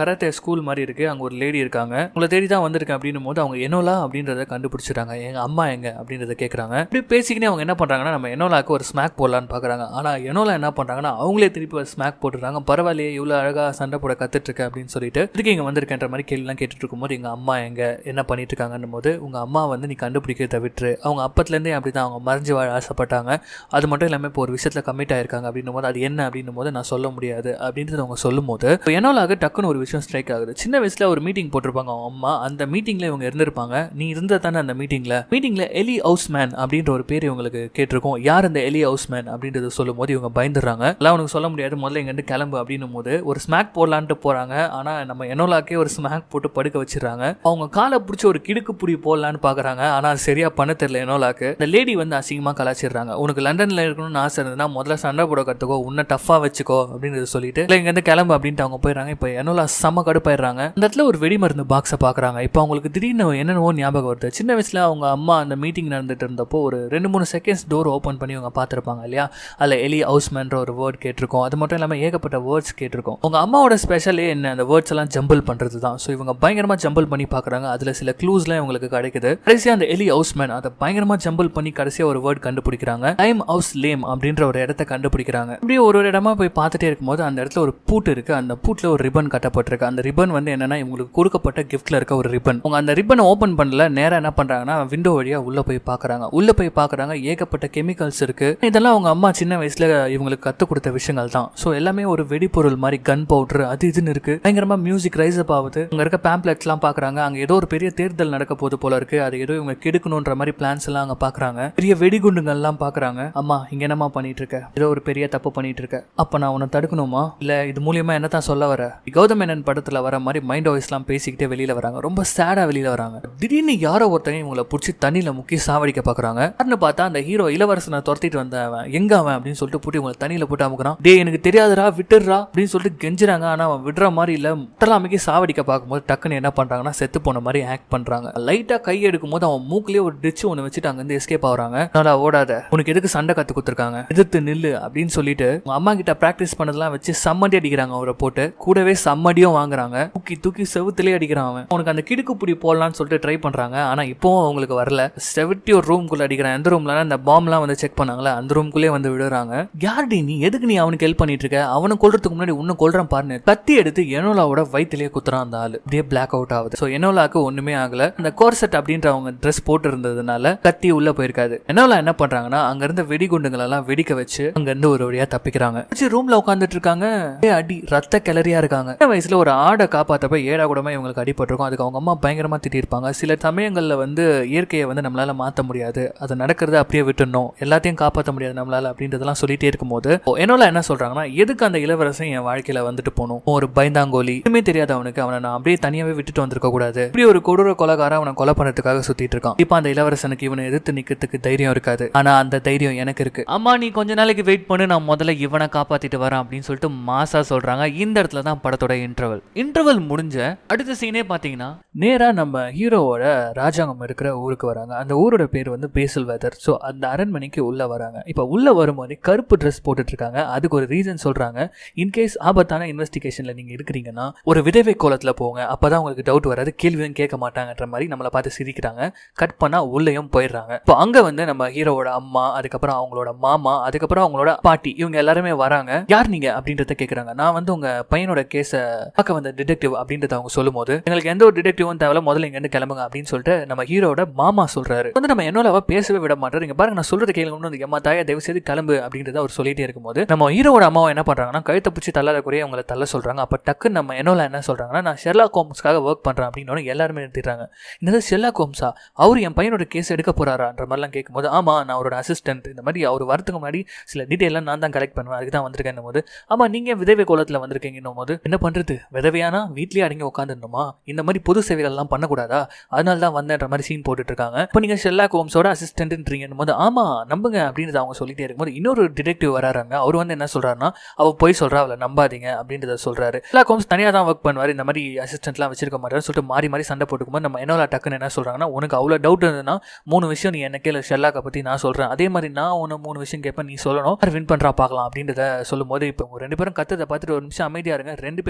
கராத்தே ஸ்கூல் மாதிரி இருக்கு அங்க ஒரு லேடி இருக்காங்க உங்களை தேடி தான் வந்திருக்கேன் அப்படின்னும் போது அவங்க என்னோலா அப்படின்றத கண்டுபிடிச்சிட்டாங்க எங்க அம்மா எங்க அப்படின்றத கேக்குறாங்க இப்படி பேசிக்கினே அவங்க என்ன பண்றாங்கன்னா நம்ம என்னோலாக்கு ஒரு ஸ்மாக் போடலான்னு பாக்குறாங்க ஆனா என்னோலா என்ன பண்றாங்கன்னா அவங்களே திருப்பி ஒரு ஸ்மாக் போட்டுறாங்க பரவாயில்லையே இவ்வளவு அழகா சண்டை போட கத்துட்டு இருக்க அப்படின்னு சொல்லிட்டு இதுக்கு இங்க வந்திருக்கேன்ற மாதிரி கேள்விலாம் கேட்டுட்டு இருக்கும்போது எங்க அம்மா எங்க என்ன பண்ணிட்டு இருக்காங்கன்னும் போது உங்க அம்மா வந்து நீ கண்டுபிடிக்கிறத விட்டுரு அவங்க அப்பத்துலேருந்தே அப்படிதான் அவங்க மறைஞ்சு வாழ ஆசைப்பட்டாங்க அது மட்டும் இல்லாமல் இப்போ ஒரு விஷயத்துல கமிட் ஆயிருக்காங்க அப்படின்னும் போது அது என்ன அப்படின்னும் போது நான் சொல்ல முடியாது அப்படின்றது அவங்க சொல்லும் போது இப்போ என்னோலாக டக்குன்னு ஒரு விஷயம் ஸ்ட்ரைக் ஆகுது சின்ன வயசுல ஒரு மீட்டிங் போட்டிருப்பாங்க அவங்க அம்மா அந்த மீட்டிங்ல இவங்க இருந்திருப்பாங்க நீ இருந்த தானே அந்த மீட்டிங்ல மீட்டிங்ல எலி ஹவுஸ்மேன் அப்படின்ற ஒரு பேர் இவங்களுக்கு கேட்டிருக்கோம் யார் அந்த எலி ஹவுஸ்மேன் அப்படின்றத சொல்லும் போது இவங்க பயந்துடுறாங்க எல்லாம் உனக்கு சொல்ல முடியாது முதல்ல இங்கேருந்து கிளம்பு அப்படின்னும் போது ஒரு ஸ்மாக் போடலான்ட்டு போறாங்க ஆனா நம்ம என்னோலாக்கே ஒரு ஸ்மாக் போட்டு படுக்க வச்சிடுறாங்க அவங்க காலை பிடிச்சி ஒரு கிடுக்கு புடி போடலான்னு பாக்குறாங்க ஆனா அது சரியா பண்ண தெரியல என்னோலாக்கு இந்த லேடி வந்து அசிங்கமா கலாச்சிடுறாங்க உனக்கு லண்டன்ல இருக்கணும்னு ஆசை இருந்ததுன்னா முதல்ல சண்டை போட கத்துக்கோ உன்னை டஃபா வச்சுக்கோ அப்படின்றத சொல்லிட்டு இல்லை இங்க இருந்து கிளம்பு அப்படின்ட்டு அவங்க போயிடுறாங்க இப்போ என்னோலா செம்ம கடுப்பாயிடுறாங்க அந்த இடத்துல ஒரு வெடி மருந்து பாக்ஸை பாக்குறாங்க இப்போ அவங்களுக்கு திடீர்னு என்னென்னவோ ஞாபகம் வருது சின்ன வயசுல அவங்க அம்மா அந்த மீட்டிங் நடந்துட்டு இருந்தப்போ ஒரு ரெண்டு மூணு செகண்ட்ஸ் டோர் ஓப்பன் பண்ணி அவங்க பார்த்துருப்பாங்க இல்லையா அதில் எலி ஹவுஸ்மேன்ற ஒரு வேர்ட் கேட்டிருக்கோம் அது மட்டும் இல்லாமல் ஏகப்பட்ட வேர்ட்ஸ் கேட்டிருக்கோம் உங்க அம்மாவோட ஸ்பெஷலே என்ன அந்த வேர்ட்ஸ் எல்லாம் ஜம்பிள் பண்றது தான் ஸோ இவங்க பயங்கரமா ஜம்பிள் பண்ணி பார்க்குறாங்க அதுல சில க்ளூஸ்லாம் இவங்களுக்கு கிடைக்குது கடைசியாக அந்த எலி ஹவுஸ்மேன் அதை பயங்கரமா ஜம்பிள் பண்ணி கடைசியாக ஒரு வேர்ட் கண்டுபிடிக்கிறாங்க டைம் ஹவுஸ் லேம் அப்படின்ற ஒரு இடத்த கண்டுபிடிக்கிறாங்க அப்படியே ஒரு ஒரு இடமா போய் பார்த்துட்டே இருக்கும்போது அந்த இடத்துல ஒரு பூட்டு இருக்கு அந்த பூட்டில் ஒரு ரிப்பன் கட்டப்பட்டிருக்கு அந்த ரிப்பன் வந்து என்னன்னா இவங்களுக்கு கொடுக்கப்பட்ட கிஃப்ட்ல இருக்க ஒரு ரிப்பன் அவங்க அந்த ரிப்பனை ஓப்பன் பண்ணல நேரா என்ன பண்றாங்கன்னா விண்டோ வழியா உள்ள போய் பார்க்கறாங்க உள்ள போய் பார்க்கறாங்க ஏகப்பட்ட கெமிக்கல்ஸ் இருக்கு இதெல்லாம் அவங்க அம்மா சின்ன வயசுல இவங்களுக்கு கத்து கொடுத்த விஷயங்கள் தான் ஸோ எல்லாமே ஒரு வெடிப்பொருள் மாதிரி கன் பவுடர் அது இதுன்னு இருக்கு பயங்கரமா மியூசிக் ரைஸ் அப் ஆகுது அங்க இருக்க பேம்ப்ளெட்ஸ்லாம் பார்க்கறாங்க அங்க ஏதோ ஒரு பெரிய தேர்தல் நடக்க போது போல இருக்கு அது ஏதோ இவங்க கெடுக்கணுன்ற மாதிரி பிளான்ஸ் எல்லாம் அங்க பாக்குறாங்க பெரிய வெடிகுண்டுங்கள்லாம் பாக்குறாங்க அம்மா இங்க என்னம்மா பண்ணிட்டு இருக்க ஏதோ ஒரு பெரிய தப்பு பண்ணிட்டு இருக்க அப்ப நான் உன்னை தடுக்கணுமா இல்ல இது மூலியமா என்ன தான் சொல்ல வர கௌதம் மேனன் படத்துல வர மாதிரி மைண்ட் வாய்ஸ்லாம் பேசிக்கிட்டே வெளியில வராங்க ரொம்ப சேடா வெளியில வராங்க திடீர்னு யாரோ ஒருத்தங்க இவங்களை பிடிச்சி தண்ணியில முக்கி சாவடிக்க பாக்குறாங்க யாருன்னு பார்த்தா அந்த ஹீரோ இளவரசனை துரத்திட்டு வந்த அவன் எங்க அவன் அப்படின்னு சொல்லிட்டு போட்டு இவங்களை தண்ணியில போட்டு அமுக்குறான் டே எனக்கு தெரியாதுடா விட்டுடுறா அப்படின்னு சொல்லிட்டு கெஞ்சுறாங்க ஆனா அவன் விடுற மாதிரி இல்ல முட்டலாம் அமைக்கி சாவடிக்க பார்க்கும்போது டக்குன்னு என்ன பண்றாங்கன்னா செத்து போன மாதிரி ஆக்ட் பண்றாங்க லைட்டா கை எடுக்கும் போது அவன் மூக்குலயே ஒரு டிச்சு ஒன்று வச்சுட்டு அங்க இருந்து எஸ்கேப் ஆகுறாங்க நல்லா ஓடாத உனக்கு எதுக்கு சண்டை கத்து கொடுத்துருக்காங்க எதிர்த்து நில்லு அப்படின்னு சொல்லிட்டு உங்க அம்மா கிட்ட பிராக்டிஸ் பண்ணதெல்லாம் வச்சு சம்மடி அடிக்கிறாங்க அவரை போட்டு கூடவே சம்மடியும் வாங்குறாங்க தூக்கி தூக்கி செவுத்துலயே அடிக்கிறான் அவன் உனக்கு அந்த கிடுக்கு புடி போடலாம்னு சொல்லிட்டு ட்ரை பண்றாங்க ஆனா இப்போவும் அவங்களுக்கு வரல செவட்டி ஒரு ரூம்குள்ள அடிக்கிறான் எந்த ரூம்ல அந்த பாம்லாம் வந்து செக் பண்ணாங்களா அந்த ரூம்குள்ளே வந்து விடுறாங்க யார்டி நீ எதுக்கு நீ அவனுக்கு ஹெல்ப் பண்ணிட்டு இருக்க அவனை கொல்றதுக்கு முன்னாடி உன்னை கொல்றான் பாருன்னு கத்தி எடுத்து எனோலாவோட வயிற்றுலயே குத்துறான் அந்த ஆளு அப்படியே பிளாக் அவுட் ஆகுது ஸோ எனோலாக்கு ஒண்ணுமே ஆகல அந்த கோர்செட் அப்படின்ற அவங்க ட்ரெஸ் போட்டு இருந்ததுனால கத்தி உள்ள போயிருக்காது எனோலா என்ன பண்றாங்கன்னா அங்க இருந்த வெடிகுண்டுகள் எல்லாம் வெடிக்க வச்சு அங்க இருந்து ஒரு வழியா தப்பிக்கிறாங்க ரூம்ல உட்காந்துட்டு இருக்காங்க அப்படியே அடி ரத்த கிளறியா இருக்காங்க சின்ன வயசுல ஒரு ஆடை காப்பாத்தப்ப ஏடா கூடமா இவங்களுக்கு அடிபட்டிருக்கும் அதுக்கு அவங்க அம்மா பயங்கரமா திட்டிருப்பாங்க சில சமயங்கள்ல வந்து இயற்கையை வந்து நம்மளால மாத்த முடியாது அது நடக்கிறத அப்படியே விட்டுடணும் எல்லாத்தையும் காப்பாற்ற முடியாது நம்மளால அப்படின்றதெல்லாம் சொல்லிட்டே இருக்கும்போது என்னோல என்ன சொல்றாங்கன்னா எதுக்கு அந்த இளவரசன் என் வாழ்க்கையில வந்துட்டு போகணும் ஒரு பயந்தாங்கோலி எதுவுமே தெரியாது அவனுக்கு அவனை நான் அப்படியே தனியாவே விட்டுட்டு வந்திருக்க கூடாது இப்படி ஒரு கொடூர கொலகாரன் அவனை கொலை பண்ணதுக்காக சுத்திட்டு இருக்கான் இப்ப அந்த இளவரசனுக்கு இவனை எதிர்த்து நிக்கிறதுக்கு தைரியம் இருக்காது ஆனா அந்த தைரியம் எனக்கு இருக்கு அம்மா நீ கொஞ்ச நாளைக்கு வெயிட் பண்ணு நான் முதல்ல இவனை காப்பாத்திட்டு வரேன் அப்படின்னு சொல்லிட்டு மாசா சொல்றாங்க இந்த இடத்துல தான் படத்தோட இன்டர்வல் இன்டர்வல் முடிஞ்ச அடுத்த சீனே பாத்தீங்கன்னா நேரா நம்ம ஹீரோவோட ராஜாங்கம் இருக்கிற ஊருக்கு வராங்க அந்த ஊரோட பேர் வந்து பேசல் வெதர் ஸோ அந்த அரண்மனைக்கு உள்ள வராங்க இப்போ உள்ள வரும்போது கருப்பு ட்ரெஸ் போட்டுட்டு இருக்காங்க அதுக்கு ஒரு ரீசன் சொல்றாங்க இன்கேஸ் ஆபத்தான இன்வெஸ்டிகேஷன்ல நீங்க இருக்கிறீங்கன்னா ஒரு விதவை கோலத்துல போங்க அப்பதான் உங்களுக்கு டவுட் வராது கேள்வியும் கேட்க மாட்டாங்கன்ற மாதிரி நம்மளை பார்த்து சிரிக்கிறாங்க கட் பண்ணா உள்ளேயும் போயிடுறாங்க இப்போ அங்க வந்து நம்ம ஹீரோவோட அம்மா அதுக்கப்புறம் அவங்களோட மாமா அதுக்கப்புறம் அவங்களோட பாட்டி இவங்க எல்லாருமே வராங்க யார் நீங்க அப்படின்றத கேக்குறாங்க நான் வந்து உங்க பையனோட கேஸை பார்க்க வந்த டிடெக்டிவ் அப்படின்றத அவங்க சொல்லும்போது எங்களுக்கு எந்த ஒரு டிடெக்டிவும் தேவையில்ல முதல்ல இங்க இருந்து கிளம்புங்க அப்படின்னு சொல்லிட்டு நம்ம ஹீரோட மாமா சொல்றாரு வந்து நம்ம என்னோட பேசவே விட மாட்டாரு இங்க பாருங்க நான் சொல்றது கேளுங்க வந்து எம்மா தாயா தயவு செய்து கிளம்பு அப்படின்றத அவர் சொல்லிட்டே இருக்கும்போது நம்ம ஹீரோட அம்மாவை என்ன பண்றாங்கன்னா கழுத்தை பிடிச்சி தள்ளாத குறைய அவங்கள தள்ள சொல்றாங்க அப்ப டக்கு நம்ம என்னோல என்ன சொல்றாங்கன்னா நான் ஷெர்லா கோம்ஸ்க்காக ஒர்க் பண்றேன் அப்படின்னு எல்லாருமே நிறுத்திடுறாங்க என்னது ஷெர்லா கோம்ஸா அவர் என் பையனோட கேஸ் எடுக்க போறாரான்ற மாதிரிலாம் கேட்கும்போது ஆமா நான் அவரோட அசிஸ்டன்ட் இந்த மாதிரி அவர் வரதுக்கு முன்னாடி சில டீட்டெயிலாம் நான் தான் கலெக்ட் பண்ணுவேன் அதுக்கு தான் வந்திருக்கேன் போது ஆமா நீங்க விதவை கோலத்துல வந்திருக்கீங்கன்னும் போது என்ன பண்றது விதவையானா வீட்லயே அடங்கி உட்காந்துருந்தோமா இந்த மாதிரி பொது சேவைகள்லாம் பண்ணக்கூடாதா அதனால தான் வந்தேன்ற மாதிரி சீன் போட்டுட்டு இருக்காங்க இப்போ நீங்க ஷெல்லா கோம்ஸோட அசிஸ்டன்ட்ன்றீங்கன்னு போது ஆமா நம்புங்க அப்படின்றத அவங்க சொல்லிட்டே இருக்கும்போது இன்னொரு டிடெக்டிவ் வராங்க அவர் வந்து என்ன சொல்றாருன்னா அவ போய் சொல்றா அவளை நம்பாதீங்க அப்படின்றத சொல்றாரு ஷெல்லா கோம்ஸ் தனியாக தான் ஒர்க் பண்ணுவார் இந்த மாதிரி அசிஸ்டன்ட்லாம் வச்சிருக்க மாட்டாரு சொல்லிட்டு மாறி மாறி சண்டை போட்டுக்கும்போது நம்ம என்னோட டக்குன்னு என்ன சொல்றாங்கன்னா உனக்கு அவ்வளோ டவுட் இருந்ததுன்னா மூணு விஷயம் நீ என்ன கேளு ஷெல்லாக்கை பத்தி நான் சொல்றேன் அதே மாதிரி நான் உன்னை மூணு விஷயம் கேட்பேன் நீ சொல்லணும் வின் பண்றா பார்க்கலாம் அப்படின்றத சொல்லும்போது இப்போ ரெண்டு பேரும் கத்ததை பார்த்துட்டு ஒரு நிமிஷம் அமைதியா இருங்க ரெண்டு பேருமே வெளியில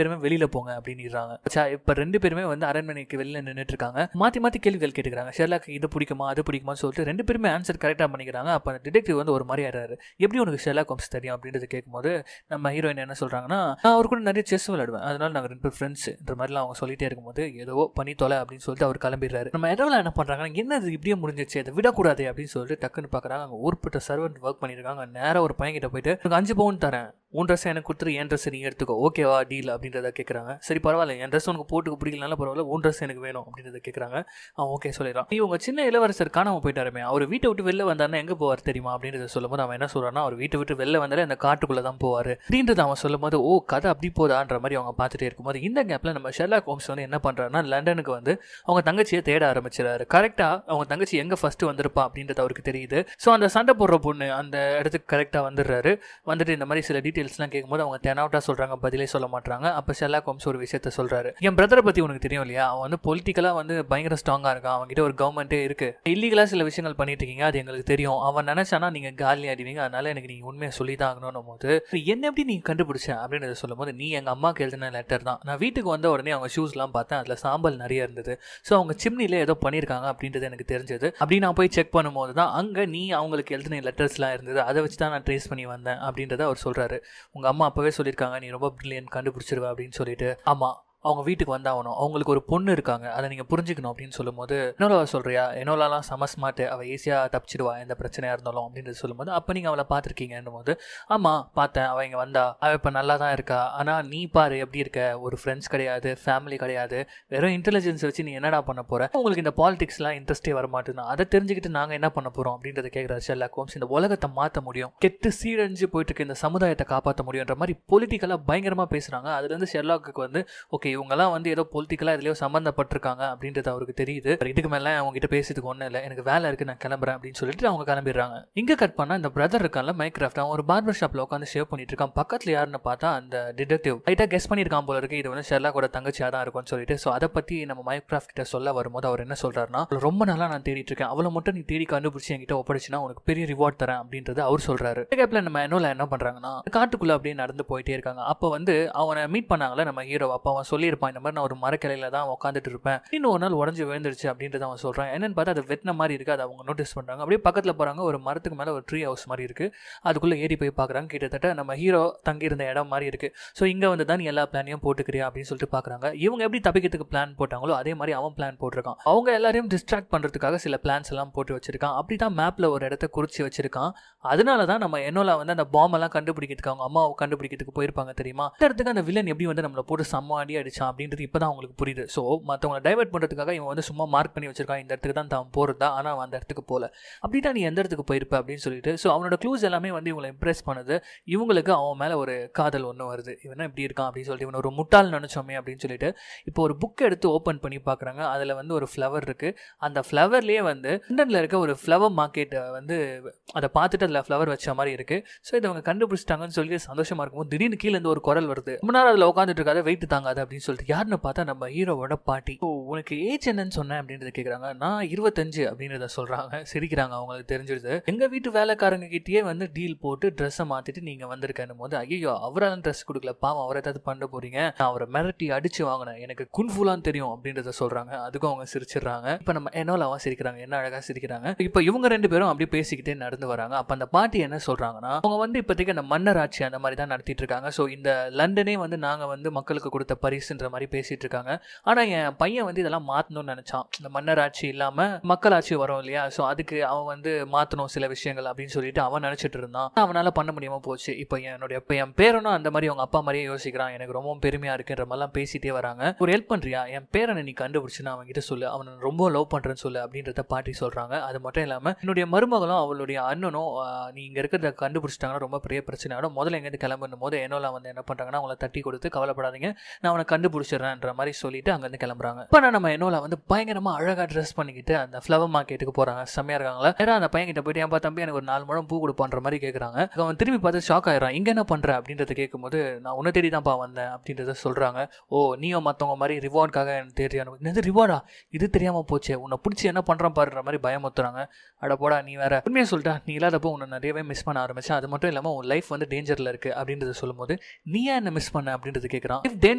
வெளியில போங்க அப்படின்னுறாங்க இப்ப ரெண்டு பேருமே வந்து அரண்மனைக்கு வெளியில நின்றுட்டு இருக்காங்க மாத்தி மாத்தி கேள்விகள் கேட்டுக்கிறாங்க ஷெர்லாக் இது பிடிக்குமா அது பிடிக்குமா சொல்லிட்டு ரெண்டு பேருமே ஆன்சர் கரெக்டா பண்ணிக்கிறாங்க அப்ப அந்த டிடெக்டிவ் வந்து ஒரு மாதிரி ஆறாரு எப்படி உனக்கு ஷெர்லாக் ஹோம்ஸ் தெரியும் அப்படின்றது கேட்கும்போது நம்ம ஹீரோயின் என்ன சொல்றாங்கன்னா நான் அவர் கூட நிறைய செஸ் விளையாடுவேன் அதனால நாங்கள் ரெண்டு பேர் ஃப்ரெண்ட்ஸ்ன்ற மாதிரிலாம் அவங்க சொல்லிட்டே இருக்கும்போது ஏதோ பண்ணி தொலை அப்படின்னு சொல்லிட்டு அவர் கிளம்பிடுறாரு நம்ம இடத்துல என்ன பண்றாங்கன்னா என்ன இது இப்படியே முடிஞ்சிச்சு அதை விடக்கூடாது அப்படின்னு சொல்லிட்டு டக்குன்னு பார்க்குறாங்க அங்கே ஊர்பட்ட சர்வெண்ட் ஒர்க் பண்ணியிருக்காங்க நேராக ஒரு பையன் கிட்ட போயிட்டு எனக்கு அஞ்சு பவுன் தரேன் உன் ட்ரெஸ் எனக்கு கொடுத்துரு என் ட்ரெஸ் நீ எடுத்துக்கோ ஓகேவா டீல் அப்படின்றத கேட்குறாங்க சரி பரவாயில்ல என் ட்ரெஸ் உனக்கு போட்டுக்கு பிடிக்கலனால பரவாயில்ல உன் ட்ரெஸ் எனக்கு வேணும் அப்படின்றத கேட்குறாங்க அவன் ஓகே சொல்லிடுறான் இவங்க சின்ன இளவரசர் காணாம போயிட்டாருமே அவர் வீட்டை விட்டு வெளில வந்தாருன்னா எங்கே போவார் தெரியுமா அப்படின்றத சொல்லும்போது அவன் என்ன சொல்றான்னா அவர் வீட்டை விட்டு வெளில வந்தாலே அந்த காட்டுக்குள்ளே தான் போவார் அப்படின்றத அவன் சொல்லும்போது ஓ கதை அப்படி போதான்ற மாதிரி அவங்க பார்த்துட்டே இருக்கும்போது இந்த கேப்பில் நம்ம ஷெர்லாக் ஹோம்ஸ் வந்து என்ன பண்ணுறாருன்னா லண்டனுக்கு வந்து அவங்க தங்கச்சியை தேட ஆரம்பிச்சிடாரு கரெக்டாக அவங்க தங்கச்சி எங்கே ஃபர்ஸ்ட் வந்திருப்பா அப்படின்றது அவருக்கு தெரியுது ஸோ அந்த சண்டை போடுற பொண்ணு அந்த இடத்துக்கு கரெக்டாக வந்துடுறாரு வந்துட்டு இந்த மாதிரி சில டீட்டெயில்ஸ்லாம் கேட்கும்போது அவங்க டென் அவுட்டாக சொல்கிறாங்க பதிலே சொல்ல மாட்டாங்க அப்போ ஷெர்லாக் ஹோம்ஸ் ஒரு விஷயத்த சொல்கிறாரு என் பிரதரை பற்றி உனக்கு தெரியும் இல்லையா அவன் வந்து பொலிட்டிக்கலாக வந்து பயங்கர ஸ்ட்ராங்காக இருக்கான் அவன்கிட்ட ஒரு கவர்மெண்ட்டே இருக்கு இல்லீகலாக சில விஷயங்கள் பண்ணிட்டு இருக்கீங்க அது எங்களுக்கு தெரியும் அவன் நினைச்சானா நீங்கள் காலி ஆடிவீங்க அதனால எனக்கு நீங்கள் உண்மையை சொல்லி தான் ஆகணும் போது என்ன எப்படி நீ கண்டுபிடிச்ச அப்படின்னு சொல்லும் போது நீ எங்கள் அம்மாவுக்கு எழுதின லெட்டர் தான் நான் வீட்டுக்கு வந்த உடனே அவங்க ஷூஸ்லாம் பார்த்தேன் அதில் சாம்பல் நிறைய இருந்தது ஸோ அவங்க சிம்னில ஏதோ பண்ணியிருக்காங்க அப்படின்றது எனக்கு தெரிஞ்சது அப்படி நான் போய் செக் பண்ணும்போது தான் அங்கே நீ அவங்களுக்கு எழுதின லெட்டர்ஸ்லாம் இருந்தது அதை வச்சு தான் நான் ட்ரேஸ் பண்ணி வந்தேன் அப்படின்றத அவர் சொல்கிறாரு உங்கள் அம்மா அப்போவே சொல்லியிருக்காங்க நீ ரொம்ப பிரில்லியன் கண்டுபிடிச்சிருவ அப்படின்னு சொல்லிட்டு ஆமாம் அவங்க வீட்டுக்கு வந்தாகணும் அவங்களுக்கு ஒரு பொண்ணு இருக்காங்க அதை நீங்கள் புரிஞ்சுக்கணும் அப்படின்னு சொல்லும்போது என்னோட சொல்கிறியா என்னோடலாம் செம ஸ்மார்ட் அவள் ஈஸியாக தப்பிச்சிடுவா எந்த பிரச்சனையாக இருந்தாலும் அப்படின்றது சொல்லும்போது அப்போ நீங்கள் அவளை பார்த்துருக்கீங்கன்னும் போது ஆமாம் பார்த்தேன் அவள் இங்கே வந்தா அவள் இப்போ நல்லா தான் இருக்கா ஆனால் நீ பாரு எப்படி இருக்க ஒரு ஃப்ரெண்ட்ஸ் கிடையாது ஃபேமிலி கிடையாது வெறும் இன்டெலிஜென்ஸ் வச்சு நீ என்னடா பண்ண போகிற உங்களுக்கு இந்த பாலிடிக்ஸ்லாம் இன்ட்ரெஸ்டே வர மாட்டேங்குது அதை தெரிஞ்சுக்கிட்டு நாங்கள் என்ன பண்ண போகிறோம் அப்படின்றத கேட்குறாரு ஷெர்லாக் ஹோம்ஸ் இந்த உலகத்தை மாற்ற முடியும் கெட்டு சீரழிஞ்சு போயிட்டு இருக்க இந்த சமுதாயத்தை காப்பாற்ற முடியுன்ற மாதிரி பொலிட்டிக்கலாக பயங்கரமாக பேசுகிறாங்க அதுலேருந்து ஷெர்லாக்கு வந்து ஓகே இவங்கெல்லாம் வந்து ஏதோ பொலிட்டிக்கலாக எதுலையோ சம்மந்தப்பட்டிருக்காங்க அப்படின்றது அவருக்கு தெரியுது இதுக்கு மேலே அவங்க கிட்ட பேசுறதுக்கு ஒன்றும் இல்லை எனக்கு வேலை இருக்குது நான் கிளம்புறேன் அப்படின்னு சொல்லிட்டு அவங்க கிளம்பிடுறாங்க இங்கே கட் பண்ணால் இந்த பிரதர் இருக்கான்ல மைக்ராஃப்ட் அவன் ஒரு பார்பர் ஷாப்பில் உட்காந்து ஷேவ் பண்ணிட்டு இருக்கான் பக்கத்தில் யாருன்னு பார்த்தா அந்த டிடெக்டிவ் லைட்டாக கெஸ் பண்ணியிருக்கான் போல இருக்கு இது வந்து ஷெர்லாக்கோட தங்கச்சியாக தான் இருக்கும்னு சொல்லிட்டு ஸோ அதை பற்றி நம்ம மைக்ராஃப்ட் கிட்ட சொல்ல வரும்போது அவர் என்ன சொல்றாருன்னா ரொம்ப நாளாக நான் தேடிட்டு இருக்கேன் அவளை மட்டும் நீ தேடி கண்டுபிடிச்சி என்கிட்ட ஒப்படைச்சுன்னா உனக்கு பெரிய ரிவார்ட் தரேன் அப்படின்றது அவர் சொல்றாரு கேப்பில் நம்ம என்னோல என்ன பண்றாங்கன்னா காட்டுக்குள்ள அப்படியே நடந்து போயிட்டே இருக்காங்க அப்போ வந்து அவனை மீட் பண்ணாங்களே நம்ம ஹீரோ அப்போ அவன் சொல்லியிருப்பான் இந்த மாதிரி நான் ஒரு மரக்கிளையில தான் உட்காந்துட்டு இருப்பேன் இன்னும் ஒரு நாள் உடஞ்சு விழுந்துருச்சு அப்படின்றத அவன் சொல்றான் என்னன்னு பார்த்தா அது வெட்டின மாதிரி இருக்கு அதை அவங்க நோட்டீஸ் பண்றாங்க அப்படியே பக்கத்தில் போறாங்க ஒரு மரத்துக்கு மேலே ஒரு ட்ரீ ஹவுஸ் மாதிரி இருக்கு அதுக்குள்ள ஏறி போய் பார்க்குறாங்க கிட்டத்தட்ட நம்ம ஹீரோ தங்கியிருந்த இடம் மாதிரி இருக்கு ஸோ இங்கே வந்து தான் நீ எல்லா பிளானையும் போட்டுக்கிறியா அப்படின்னு சொல்லிட்டு பார்க்குறாங்க இவங்க எப்படி தப்பிக்கிறதுக்கு பிளான் போட்டாங்களோ அதே மாதிரி அவன் பிளான் போட்டிருக்கான் அவங்க எல்லாரையும் டிஸ்ட்ராக்ட் பண்ணுறதுக்காக சில பிளான்ஸ் எல்லாம் போட்டு வச்சிருக்கான் அப்படி தான் மேப்பில் ஒரு இடத்த குறிச்சு வச்சிருக்கான் அதனால தான் நம்ம என்னோல வந்து அந்த பாம் எல்லாம் கண்டுபிடிக்கிறதுக்கு அவங்க அம்மாவை கண்டுபிடிக்கிறதுக்கு போயிருப்பாங்க தெரியுமா இந்த இடத்துக்கு அந்த வில்லன் எப்படி வந்து நம்மளை போட்டு செம்ம அடி அடிச்சான் அப்படின்றது இப்போ தான் அவங்களுக்கு புரியுது ஸோ மற்றவங்களை டைவர்ட் பண்ணுறதுக்காக இவன் வந்து சும்மா மார்க் பண்ணி வச்சிருக்கான் இந்த இடத்துக்கு தான் தான் போகிறதா ஆனால் அவன் அந்த இடத்துக்கு போகல அப்படின்னா நீ எந்த இடத்துக்கு போயிருப்ப அப்படின்னு சொல்லிட்டு ஸோ அவனோட க்ளூஸ் எல்லாமே வந்து இவங்களை இம்ப்ரெஸ் பண்ணுது இவங்களுக்கு அவன் மேலே ஒரு காதல் ஒன்று வருது இவன் இப்படி இருக்கான் அப்படின்னு சொல்லிட்டு இவன் ஒரு முட்டாள் நினச்சோமே அப்படின்னு சொல்லிட்டு இப்போ ஒரு புக் எடுத்து ஓப்பன் பண்ணி பார்க்குறாங்க அதில் வந்து ஒரு ஃப்ளவர் இருக்குது அந்த ஃப்ளவர்லேயே வந்து லண்டனில் இருக்க ஒரு ஃப்ளவர் மார்க்கெட்டை வந்து அதை பார்த்துட்டு அதில் ஃப்ளவர் வச்ச மாதிரி இருக்குது ஸோ இதை அவங்க கண்டுபிடிச்சிட்டாங்கன்னு சொல்லி சந்தோஷமாக இருக்கும்போது திடீர்னு கீழே இருந்து ஒரு குரல் வருது ரொம்ப நேரம் அதில் உட்காந்துட்டு இருக்காத வெயிட் தாங்காது அப்படின்னு சொல்லிட்டு யாருன்னு பார்த்தா நம்ம ஹீரோவோட பாட்டி ஓ உனக்கு ஏஜ் என்னன்னு சொன்னேன் அப்படின்றத கேட்குறாங்க நான் இருபத்தஞ்சு அப்படின்றத சொல்கிறாங்க சிரிக்கிறாங்க அவங்களுக்கு தெரிஞ்சிருது எங்கள் வீட்டு வேலைக்காரங்க கிட்டேயே வந்து டீல் போட்டு ட்ரெஸ்ஸை மாற்றிட்டு நீங்கள் வந்திருக்கேன்னு போது ஐயோ அவரால் ட்ரெஸ் கொடுக்கல பாவம் அவரை ஏதாவது பண்ண போறீங்க நான் அவரை மிரட்டி அடிச்சு வாங்கினேன் எனக்கு குன்ஃபுலான்னு தெரியும் அப்படின்றத சொல்கிறாங்க அதுக்கும் அவங்க சிரிச்சிடுறாங்க இப்போ நம்ம என்னோலாவா சிரிக்கிறாங்க என்ன அழகாக சிரிக்கிறாங்க இப்போ இவங்க ரெண்டு பேரும் அப்படியே பேசிக்கிட்டே நடந்து வராங்க அப்போ அந்த பாட்டி என்ன சொல்கிறாங்கன்னா அவங்க வந்து இப்போதைக்கு அந்த மன்னர் ஆட்சி அந்த மாதிரி தான் நடத்திட்டு இருக்காங்க ஸோ இந்த லண்டனே வந்து நாங்கள் வந்து மக்களுக்கு கொடுத்த பரிசுன்ற மாதிரி பேசிட்டு இருக்காங்க ஆனால் என் பையன் வந்து இதெல்லாம் மாற்றணும்னு நினச்சான் இந்த மன்னர் ஆட்சி இல்லாமல் மக்களாட்சி வரும் இல்லையா ஸோ அதுக்கு அவன் வந்து மாற்றணும் சில விஷயங்கள் அப்படின்னு சொல்லிட்டு அவன் நினச்சிட்டு இருந்தான் அவனால் பண்ண முடியாமல் போச்சு இப்போ என்னுடைய இப்போ என் பேரனும் அந்த மாதிரி அவங்க அப்பா மாதிரியே யோசிக்கிறான் எனக்கு ரொம்ப பெருமையாக இருக்குன்ற மாதிரிலாம் பேசிட்டே வராங்க ஒரு ஹெல்ப் பண்ணுறியா என் பேரனை நீ கண்டுபிடிச்சுன்னு அவன் கிட்ட சொல்லு அவனை ரொம்ப லவ் பண்ணுறேன்னு சொல்லு அப்படின்றத பாட்டி சொல்கிறாங்க அது மட்டும் இல்லாமல் என்னுடைய மருமகளும் அவளுடைய அண்ணனும் ஆஹ், நீ இங்கே இருக்கிறத கண்டுபிடிச்சிட்டாங்கன்னா ரொம்ப பெரிய பிரச்சனை ஆகிடும் முதல்ல எங்கேருந்து கிளம்பும் போது என்னோல வந்து என்ன பண்ணுறாங்கன்னா அவங்கள தட்டி கொடுத்து கவலைப்படாதீங்க நான் அவனை கண்டுபிடிச்சிடுறேன்ற மாதிரி சொல்லிட்டு அங்கேருந்து கிளம்புறாங்க இப்போ நான் நம்ம என்னோல வந்து பயங்கரமாக அழகாக ட்ரெஸ் பண்ணிக்கிட்டு அந்த ஃப்ளவர் மார்க்கெட்டுக்கு போகிறாங்க செம்மையாக இருக்காங்களா நேராக அந்த பையன் கிட்ட போயிட்டு ஏன்பா தம்பி எனக்கு ஒரு நாலு முழம் பூ கொடுப்பான்ற மாதிரி கேட்குறாங்க அவன் திரும்பி பார்த்து ஷாக் ஆயிடுறான் இங்கே என்ன பண்ணுற அப்படின்றத கேட்கும்போது நான் உன்னை தேடி தான்ப்பா வந்தேன் அப்படின்றத சொல்கிறாங்க ஓ நீயும் மற்றவங்க மாதிரி ரிவார்டுக்காக எனக்கு தெரியாது என்னது ரிவார்டா இது தெரியாமல் போச்சே உன்னை பிடிச்சி என்ன பண்ணுறான் பாருன்ற மாதிரி பயமுத்துறாங்க அட போடா நீ வேற உண்மையை சொல்லிட்டா நீ இல்லாதப்போ உன்னை நிறையவே மிஸ் பண்ண ஆரம்பிச்சேன் அது மட்டும் இல்லாமல் உன் லைஃப் வந்து டேஞ்சரில் இருக்குது அப்படின்றத சொல்லும்போது நீ ஏன் என்ன மிஸ் பண்ண அப்படின்றது கேட்குறான் லைஃப் டேஞ்சரில் இருக்குன்னு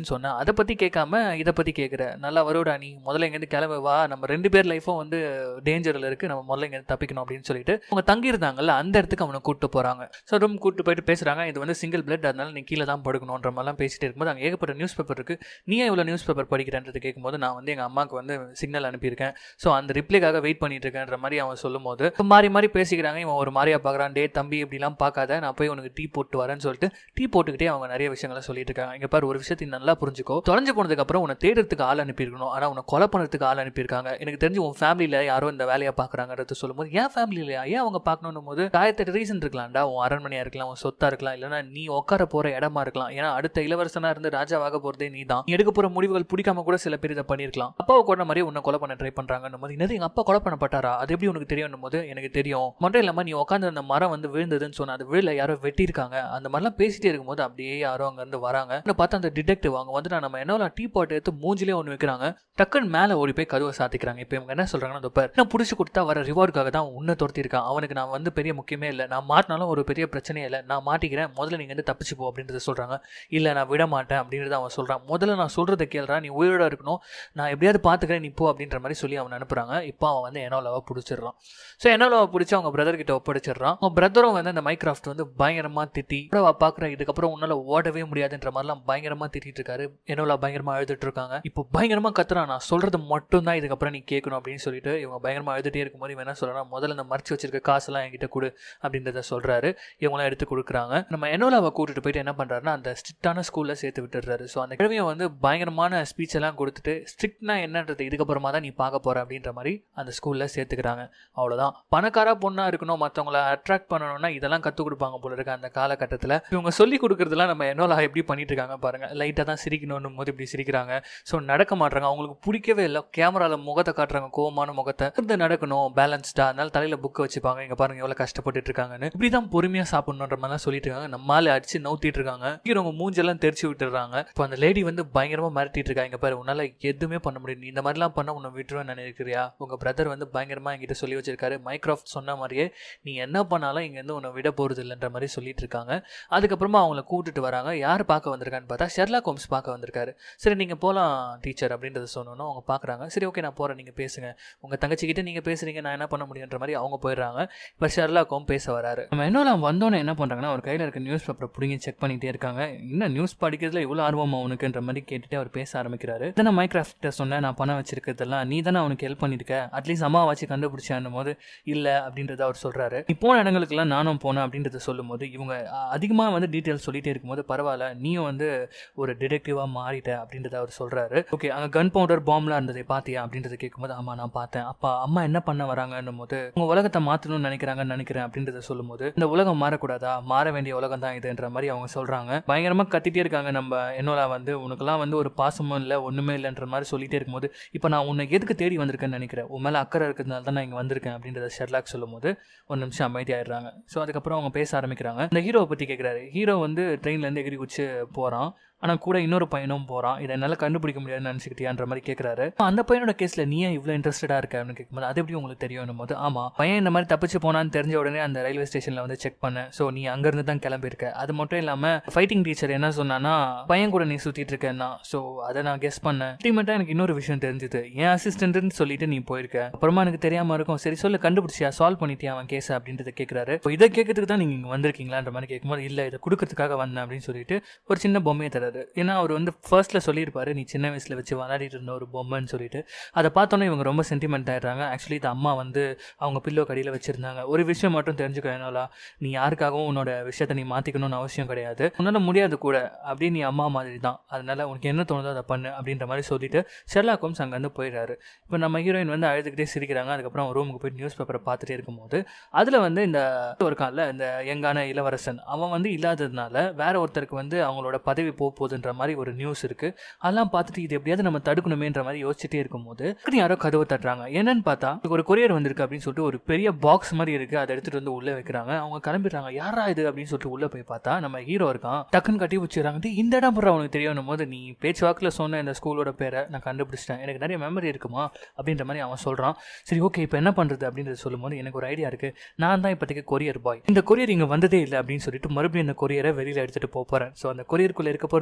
இருக்குன்னு சொன்னேன் அதை பற்றி கேட்காம இதை பற்றி கேட்குற நல்லா வருடா நீ முதல்ல இங்கேருந்து கிளம்பு வா நம்ம ரெண்டு பேர் லைஃப்பும் வந்து டேஞ்சரில் இருக்குது நம்ம முதல்ல இங்கேருந்து தப்பிக்கணும் அப்படின்னு சொல்லிட்டு அவங்க தங்கியிருந்தாங்கல்ல அந்த இடத்துக்கு அவனை கூப்பிட்டு போகிறாங்க ஸோ ரூம் கூப்பிட்டு போயிட்டு பேசுகிறாங்க இது வந்து சிங்கிள் பிளட் அதனால நீ கீழே தான் படுக்கணுன்ற மாதிரிலாம் பேசிட்டு இருக்கும்போது அங்கே ஏகப்பட்ட நியூஸ் பேப்பர் இருக்குது நீ இவ்வளோ நியூஸ் பேப்பர் படிக்கிறன்றது கேட்கும்போது நான் வந்து எங்கள் அம்மாவுக்கு வந்து சிக்னல் அனுப்பியிருக்கேன் ஸோ அந்த ரிப்ளைக்காக வெயிட் பண்ணிட்டு இருக்கேன்ற மாதிரி அவன் சொல்லும்போது இப்ப மாறி மாறி பேசிக்கிறாங்க இவன் ஒரு மாதிரியா பார்க்குறான் டே தம்பி இப்படிலாம் பார்க்காத நான் போய் உனக்கு டீ போட்டு வரேன்னு சொல்லிட்டு டீ போட்டுக்கிட்டே அவங்க நிறைய விஷயங்களை சொல்லிட்டு இருக்காங்க இங்கே பாரு ஒரு விஷயத்தை நல்லா புரிஞ்சுக்கோ தொலைஞ்சு போனதுக்கு அப்புறம் உன்னை தேடுறதுக்கு ஆள் அனுப்பியிருக்கணும் ஆனால் உன்னை கொலை பண்ணுறதுக்கு ஆள் அனுப்பியிருக்காங்க எனக்கு தெரிஞ்சு உன் ஃபேமிலியில் யாரோ இந்த வேலையை பார்க்குறாங்கிறது சொல்லும்போது ஏன் ஃபேமிலியிலையா ஏன் அவங்க பார்க்கணும் போது ஆயிரத்தெட்டு ரீசன் இருக்கலாம்டா உன் அரண்மனையாக இருக்கலாம் உன் சொத்தா இருக்கலாம் இல்லைன்னா நீ உட்கார போகிற இடமா இருக்கலாம் ஏன்னா அடுத்த இளவரசனா இருந்து ராஜாவாக போகிறதே நீ தான் நீ எடுக்க போகிற முடிவுகள் பிடிக்காம கூட சில பேர் இதை பண்ணியிருக்கலாம் அப்பாவை கொண்ட மாதிரி உன்னை கொலை பண்ண ட்ரை பண்ணுறாங்கன்னு போது என்னது எங்கள் அப்பா கொலை பண்ணப்பட்டாரா அது எப்படி உனக்கு தெரியும் போது எனக்கு தெரியும் மட்டும் இல்லாமல் நீ உட்காந்து அந்த மரம் வந்து விழுந்ததுன்னு சொன்ன அது விழுல யாரோ வெட்டியிருக்காங்க அந்த மாதிரிலாம் பேசிட்டே இருக்கும்போது அப்படியே யாரோ அங்கேருந்து வராங்க அங்க பார்த்தா அந்த டிடெக்டிவ் அவங்க வந்து நான் நம்ம என்ன டீ பாட் எடுத்து மூஞ்சிலே ஒன்று வைக்கிறாங்க டக்குன்னு மேலே ஓடி போய் கதவை சாத்திக்கிறாங்க இப்போ இவங்க என்ன சொல்கிறாங்கன்னா அந்த பார் நான் பிடிச்சி கொடுத்தா வர ரிவார்டுக்காக தான் உன்னை துரத்திருக்கான் அவனுக்கு நான் வந்து பெரிய முக்கியமே இல்லை நான் மாட்டினாலும் ஒரு பெரிய பிரச்சனையே இல்லை நான் மாட்டிக்கிறேன் முதல்ல நீங்கள் வந்து தப்பிச்சு போ அப்படின்றத சொல்கிறாங்க இல்லை நான் விட மாட்டேன் அப்படின்றத அவன் சொல்கிறான் முதல்ல நான் சொல்கிறத கேள்றா நீ உயிரோட இருக்கணும் நான் எப்படியாவது பார்த்துக்கிறேன் நீ போ அப்படின்ற மாதிரி சொல்லி அவன் அனுப்புகிறாங்க இப்போ அவன் வந்து என்னோலவை பிடிச்சிடுறான் ஸோ என்னோலவை பிடிச்சி அவங்க பிரதர் கிட்ட ஒப்படைச்சிடுறான் அவங்க பிரதரும் வந்து அந்த மைக்ராஃப்ட் வந்து பயங்கரமாக திட்டி அவ பார்க்குற இதுக்கப்புறம் உன்னால் ஓடவே முடியாதுன்ற மாதிரிலாம் பயங்கரமாக திட்டிட்டு இருக்காரு என்னோல பயங்கரமாக அழுதுட்டு இருக்காங்க இப்போ பயங்கரமாக கத்துறான் நான் சொல்கிறது மட்டும் தான் இதுக்கப்புறம் நீ கேட்கணும் அப்படின்னு சொல்லிட்டு இவங்க பயங்கரமாக அழுதுட்டே இருக்கும்போது இவன் என்ன சொல்கிறான் முதல்ல இந்த மறைச்சு வச்சிருக்க காசெல்லாம் என்கிட்ட கொடு அப்படின்றத சொல்கிறாரு இவங்களாம் எடுத்து கொடுக்குறாங்க நம்ம என்னோலாவை கூட்டிட்டு போயிட்டு என்ன பண்ணுறாருன்னா அந்த ஸ்ட்ரிக்டான ஸ்கூலில் சேர்த்து விட்டுறாரு ஸோ அந்த கிழமையை வந்து பயங்கரமான ஸ்பீச் எல்லாம் கொடுத்துட்டு ஸ்ட்ரிக்ட்னா என்னன்றது இதுக்கப்புறமா தான் நீ பார்க்க போற அப்படின்ற மாதிரி அந்த ஸ்கூலில் சேர்த்துக்கிறாங்க அவ்வளோதான் பணக்கார பொண்ணாக இருக்கணும் மற்றவங்கள அட்ராக்ட் பண்ணணும்னா இதெல்லாம் கற்றுக் கொடுப்பாங்க போல இருக்கு அந்த காலகட்டத்தில் இவங்க சொல்லி கொடுக்குறதுலாம் நம்ம என்னோலா எப்படி பண்ணிட்டு இருக்காங்க பாருங்க லைட்டாக தான் சிரிக்கணும் போது இப்படி சிரிக்கிறாங்க ஸோ நடக்க மாட்டாங்க அவங்களுக்கு பிடிக்கவே இல்லை கேமராவில் முகத்தை காட்டுறாங்க கோவமான முகத்தை இது நடக்கணும் பேலன்ஸ்டா அதனால தலையில் புக்கை வச்சுப்பாங்க இங்கே பாருங்க எவ்வளோ கஷ்டப்பட்டுட்டு இருக்காங்கன்னு இப்படி தான் பொறுமையாக சாப்பிடணுன்ற மாதிரிலாம் சொல்லிட்டு இருக்காங்க நம்மளால அடிச்சு நவுத்திட்டு இருக்காங்க இவங்க மூஞ்செல்லாம் தெரிச்சு விட்டுறாங்க இப்போ அந்த லேடி வந்து பயங்கரமாக மிரட்டிட்டு இருக்காங்க இங்க பாரு உன்னால எதுவுமே பண்ண முடியும் நீ இந்த மாதிரிலாம் பண்ண உன்னை விட்டுருவேன் நினைக்கிறியா உங்க பிரதர் வந்து பயங்கரமாக என்கிட்ட சொல்லி வச்சிருக்காரு மைக்ராஃப்ட் சொன்ன மாதிரியே நீ என்ன பண்ணாலும் இங்கேருந்து உன்னை விட போகிறது இல்லைன்ற மாதிரி சொல்லிட்டு இருக்காங்க அதுக்கப்புறமா அவங்கள கூட்டிட்டு வராங்க யார் பார்க்க வந்திருக்கான்னு பார்த்தா ஷெர்லாக் ஹோம்ஸ் பார்க்க வந்திருக்காரு சரி நீங்கள் போகலாம் டீச்சர் அப்படின்றத சொன்னோன்னா அவங்க பார்க்குறாங்க சரி ஓகே நான் போகிறேன் நீங்கள் பேசுங்க உங்கள் தங்கச்சிக்கிட்ட நீங்கள் பேசுறீங்க நான் என்ன பண்ண முடியுன்ற மாதிரி அவங்க போயிடுறாங்க இப்போ ஷெர்லாக் ஹோம் பேச வராரு நம்ம என்ன வந்தோன்னே என்ன பண்ணுறாங்கன்னா அவர் கையில் இருக்க நியூஸ் பேப்பரை பிடிங்கி செக் பண்ணிகிட்டே இருக்காங்க என்ன நியூஸ் படிக்கிறதுல இவ்வளோ ஆர்வமா உனக்குன்ற மாதிரி கேட்டுட்டு அவர் பேச ஆரம்பிக்கிறாரு இதை நான் மைக்ராஃப்ட்ட சொன்னேன் நான் பணம் வச்சிருக்கிறதெல்லாம் நீ தானே அவனுக்கு ஹெல்ப் பண்ணியிருக்க அட்லீஸ்ட் அம்மா வச்சு கண்டுபிடிச்சான்னும் போது இல்லை அப்படின்றத அவர் சொல்கிறாரு நீ போன இடங்களுக்கெல்லாம் நானும் போனேன் அப்படின்றத சொல்லும்போது இவங்க அதிகமாக வந்து டீட்டெயில்ஸ் சொல்லிட்டே இருக்கும்போது பரவாயில்ல நீயும் வந்து ஒரு டிடெக்டிவாக மாறிட்ட அப்படின்றத அவர் சொல்கிறாரு ஓகே அங்கே கன் பவுடர் பாம்லாம் இருந்ததை பார்த்தியா அப்படின்றத கேட்கும்போது ஆமாம் நான் பார்த்தேன் அப்பா அம்மா என்ன பண்ண வராங்கன்னும் போது உங்கள் உலகத்தை மாற்றணும்னு நினைக்கிறாங்கன்னு நினைக்கிறேன் அப்படின்றத சொல்லும்போது இந்த உலகம் மாறக்கூடாதா மாற வேண்டிய உலகம் தான் இதுன்ற மாதிரி அவங்க சொல்கிறாங்க பயங்கரமாக கத்திட்டே இருக்காங்க நம்ம என்னோலா வந்து உனக்கெல்லாம் வந்து ஒரு பாசமும் இல்லை ஒன்றுமே இல்லைன்ற மாதிரி சொல்லிட்டே இருக்கும்போது இப்போ நான் உன்னை எதுக்கு தேடி வந்திருக்கேன்னு நினைக்கிறேன் உன் மேலே அக்கறை இருக்கிறதுனால தான் நான் இங்கே வந்திருக்கேன் அப்படின்றத ஷெர்லாக் சொல்லும்போது ஒரு நிமிஷம் அமைதியாயிடுறாங்க ஸோ அதுக்கப்புறம் அவங்க பேச ஆரம்பிக்கிறாங்க இந்த ஹீரோவை பற்றி கேட்குறாரு ஹீரோ வந்து ட்ரெயின்லேருந்து எகிரி குச்சி போகிறான் ஆனால் கூட இன்னொரு பையனும் போகிறான் இதை என்னால் கண்டுபிடிக்க முடியாதுன்னு நினச்சிக்கிட்டியான்ற மாதிரி கேட்குறாரு அந்த பையனோட கேஸில் நீ ஏன் இவ்வளோ இன்ட்ரெஸ்டடாக இருக்க அப்படின்னு கேட்கும்போது அது எப்படி உங்களுக்கு தெரியும் போது ஆமாம் பையன் இந்த மாதிரி தப்பிச்சு போனான்னு தெரிஞ்ச உடனே அந்த ரயில்வே ஸ்டேஷனில் வந்து செக் பண்ணேன் ஸோ நீ அங்கேருந்து தான் கிளம்பியிருக்க அது மட்டும் இல்லாமல் ஃபைட்டிங் டீச்சர் என்ன சொன்னான்னா பையன் கூட நீ சுற்றிட்டு இருக்கேன்னா ஸோ அதை நான் கெஸ் பண்ணேன் அல்டிமேட்டாக எனக்கு இன்னொரு விஷயம் தெரிஞ்சுது என் அசிஸ்டன்ட்னு சொல்லிட்டு நீ போயிருக்க அப்புறமா எனக்கு தெரியாமல் இருக்கும் சரி சொல்லு கண்டுபிடிச்சியா சால்வ் பண்ணிட்டியா அவன் கேஸ் அப்படின்றத கேட்குறாரு இப்போ இதை கேட்கறதுக்கு தான் நீங்கள் இங்கே வந்திருக்கீங்களான்ற மாதிரி கேட்கும்போது இல்லை இதை கொடுக்கறதுக்காக வந்தேன் அப்படின்னு சொல்லிட்டு ஒரு சின்ன பொம்மையை தராரு ஏன்னா அவர் வந்து ஃபர்ஸ்ட்டில் சொல்லியிருப்பாரு நீ சின்ன வயசில் வச்சு விளையாடிட்டு இருந்த ஒரு பொம்மைன்னு சொல்லிட்டு அதை பார்த்தோன்னே இவங்க ரொம்ப சென்டிமெண்ட் ஆயிடுறாங்க ஆக்சுவலி இது அம்மா வந்து அவங்க பில்லோ கடியில் வச்சுருந்தாங்க ஒரு விஷயம் மட்டும் தெரிஞ்சுக்க என்னோலா நீ யாருக்காகவும் உன்னோட விஷயத்தை நீ மாற்றிக்கணும்னு அவசியம் கிடையாது உன்னால் முடியாது கூட அப்படியே நீ அம்மா மாதிரி தான் அதனால உனக்கு என்ன தோணுதோ அதை பண்ணு அப்படின்ற மாதிரி சொல்லிட்டு ஷெர்லாக் ஹோம்ஸ் அங்கேருந்து போயிடுறாரு இப்போ நம்ம ஹீரோயின் வந்து அழுதுகிட்டே சிரிக்கிறாங்க அதுக்கப்புறம் ரூமுக்கு போய் நியூஸ் பேப்பரை பார்த்துட்டே இருக்கும்போது அதில் வந்து இந்த இருக்கான்ல இந்த யங்கான இளவரசன் அவன் வந்து இல்லாததுனால வேற ஒருத்தருக்கு வந்து அவங்களோட பதவி போக போகுதுன்ற மாதிரி ஒரு நியூஸ் இருக்கு அதெல்லாம் பார்த்துட்டு இது எப்படியாவது நம்ம தடுக்கணுமேன்ற மாதிரி யோசிச்சுட்டே இருக்கும்போது டக்குனு யாரோ கதவை தட்டுறாங்க என்னன்னு பார்த்தா ஒரு கொரியர் வந்திருக்கு அப்படின்னு சொல்லிட்டு ஒரு பெரிய பாக்ஸ் மாதிரி இருக்கு அதை எடுத்துட்டு வந்து உள்ள வைக்கிறாங்க அவங்க கிளம்பிடுறாங்க யாரா இது அப்படின்னு சொல்லிட்டு உள்ள போய் பார்த்தா நம்ம ஹீரோ இருக்கான் டக்குன்னு கட்டி வச்சுறாங்க "டேய், இந்த இடம் போடுற உனக்கு தெரியும் போது நீ பேச்சு வாக்கில் சொன்ன இந்த ஸ்கூலோட பேரை நான் கண்டுபிடிச்சிட்டேன் எனக்கு நிறைய மெமரி இருக்குமா அப்படின்ற மாதிரி அவன் சொல்றான் சரி ஓகே இப்போ என்ன பண்றது அப்படின்றத சொல்லும்போது எனக்கு ஒரு ஐடியா இருக்கு நான் தான் இப்போதைக்கு கொரியர் பாய் இந்த கொரியர் இங்கே வந்ததே இல்லை அப்படின்னு சொல்லிட்டு மறுபடியும் இந்த கொரியரை வெளியில் எடுத்துகிட்டு போக போகிறேன் ஸோ அந்த கொரியருக்குள்ளே இருக்க போகிறது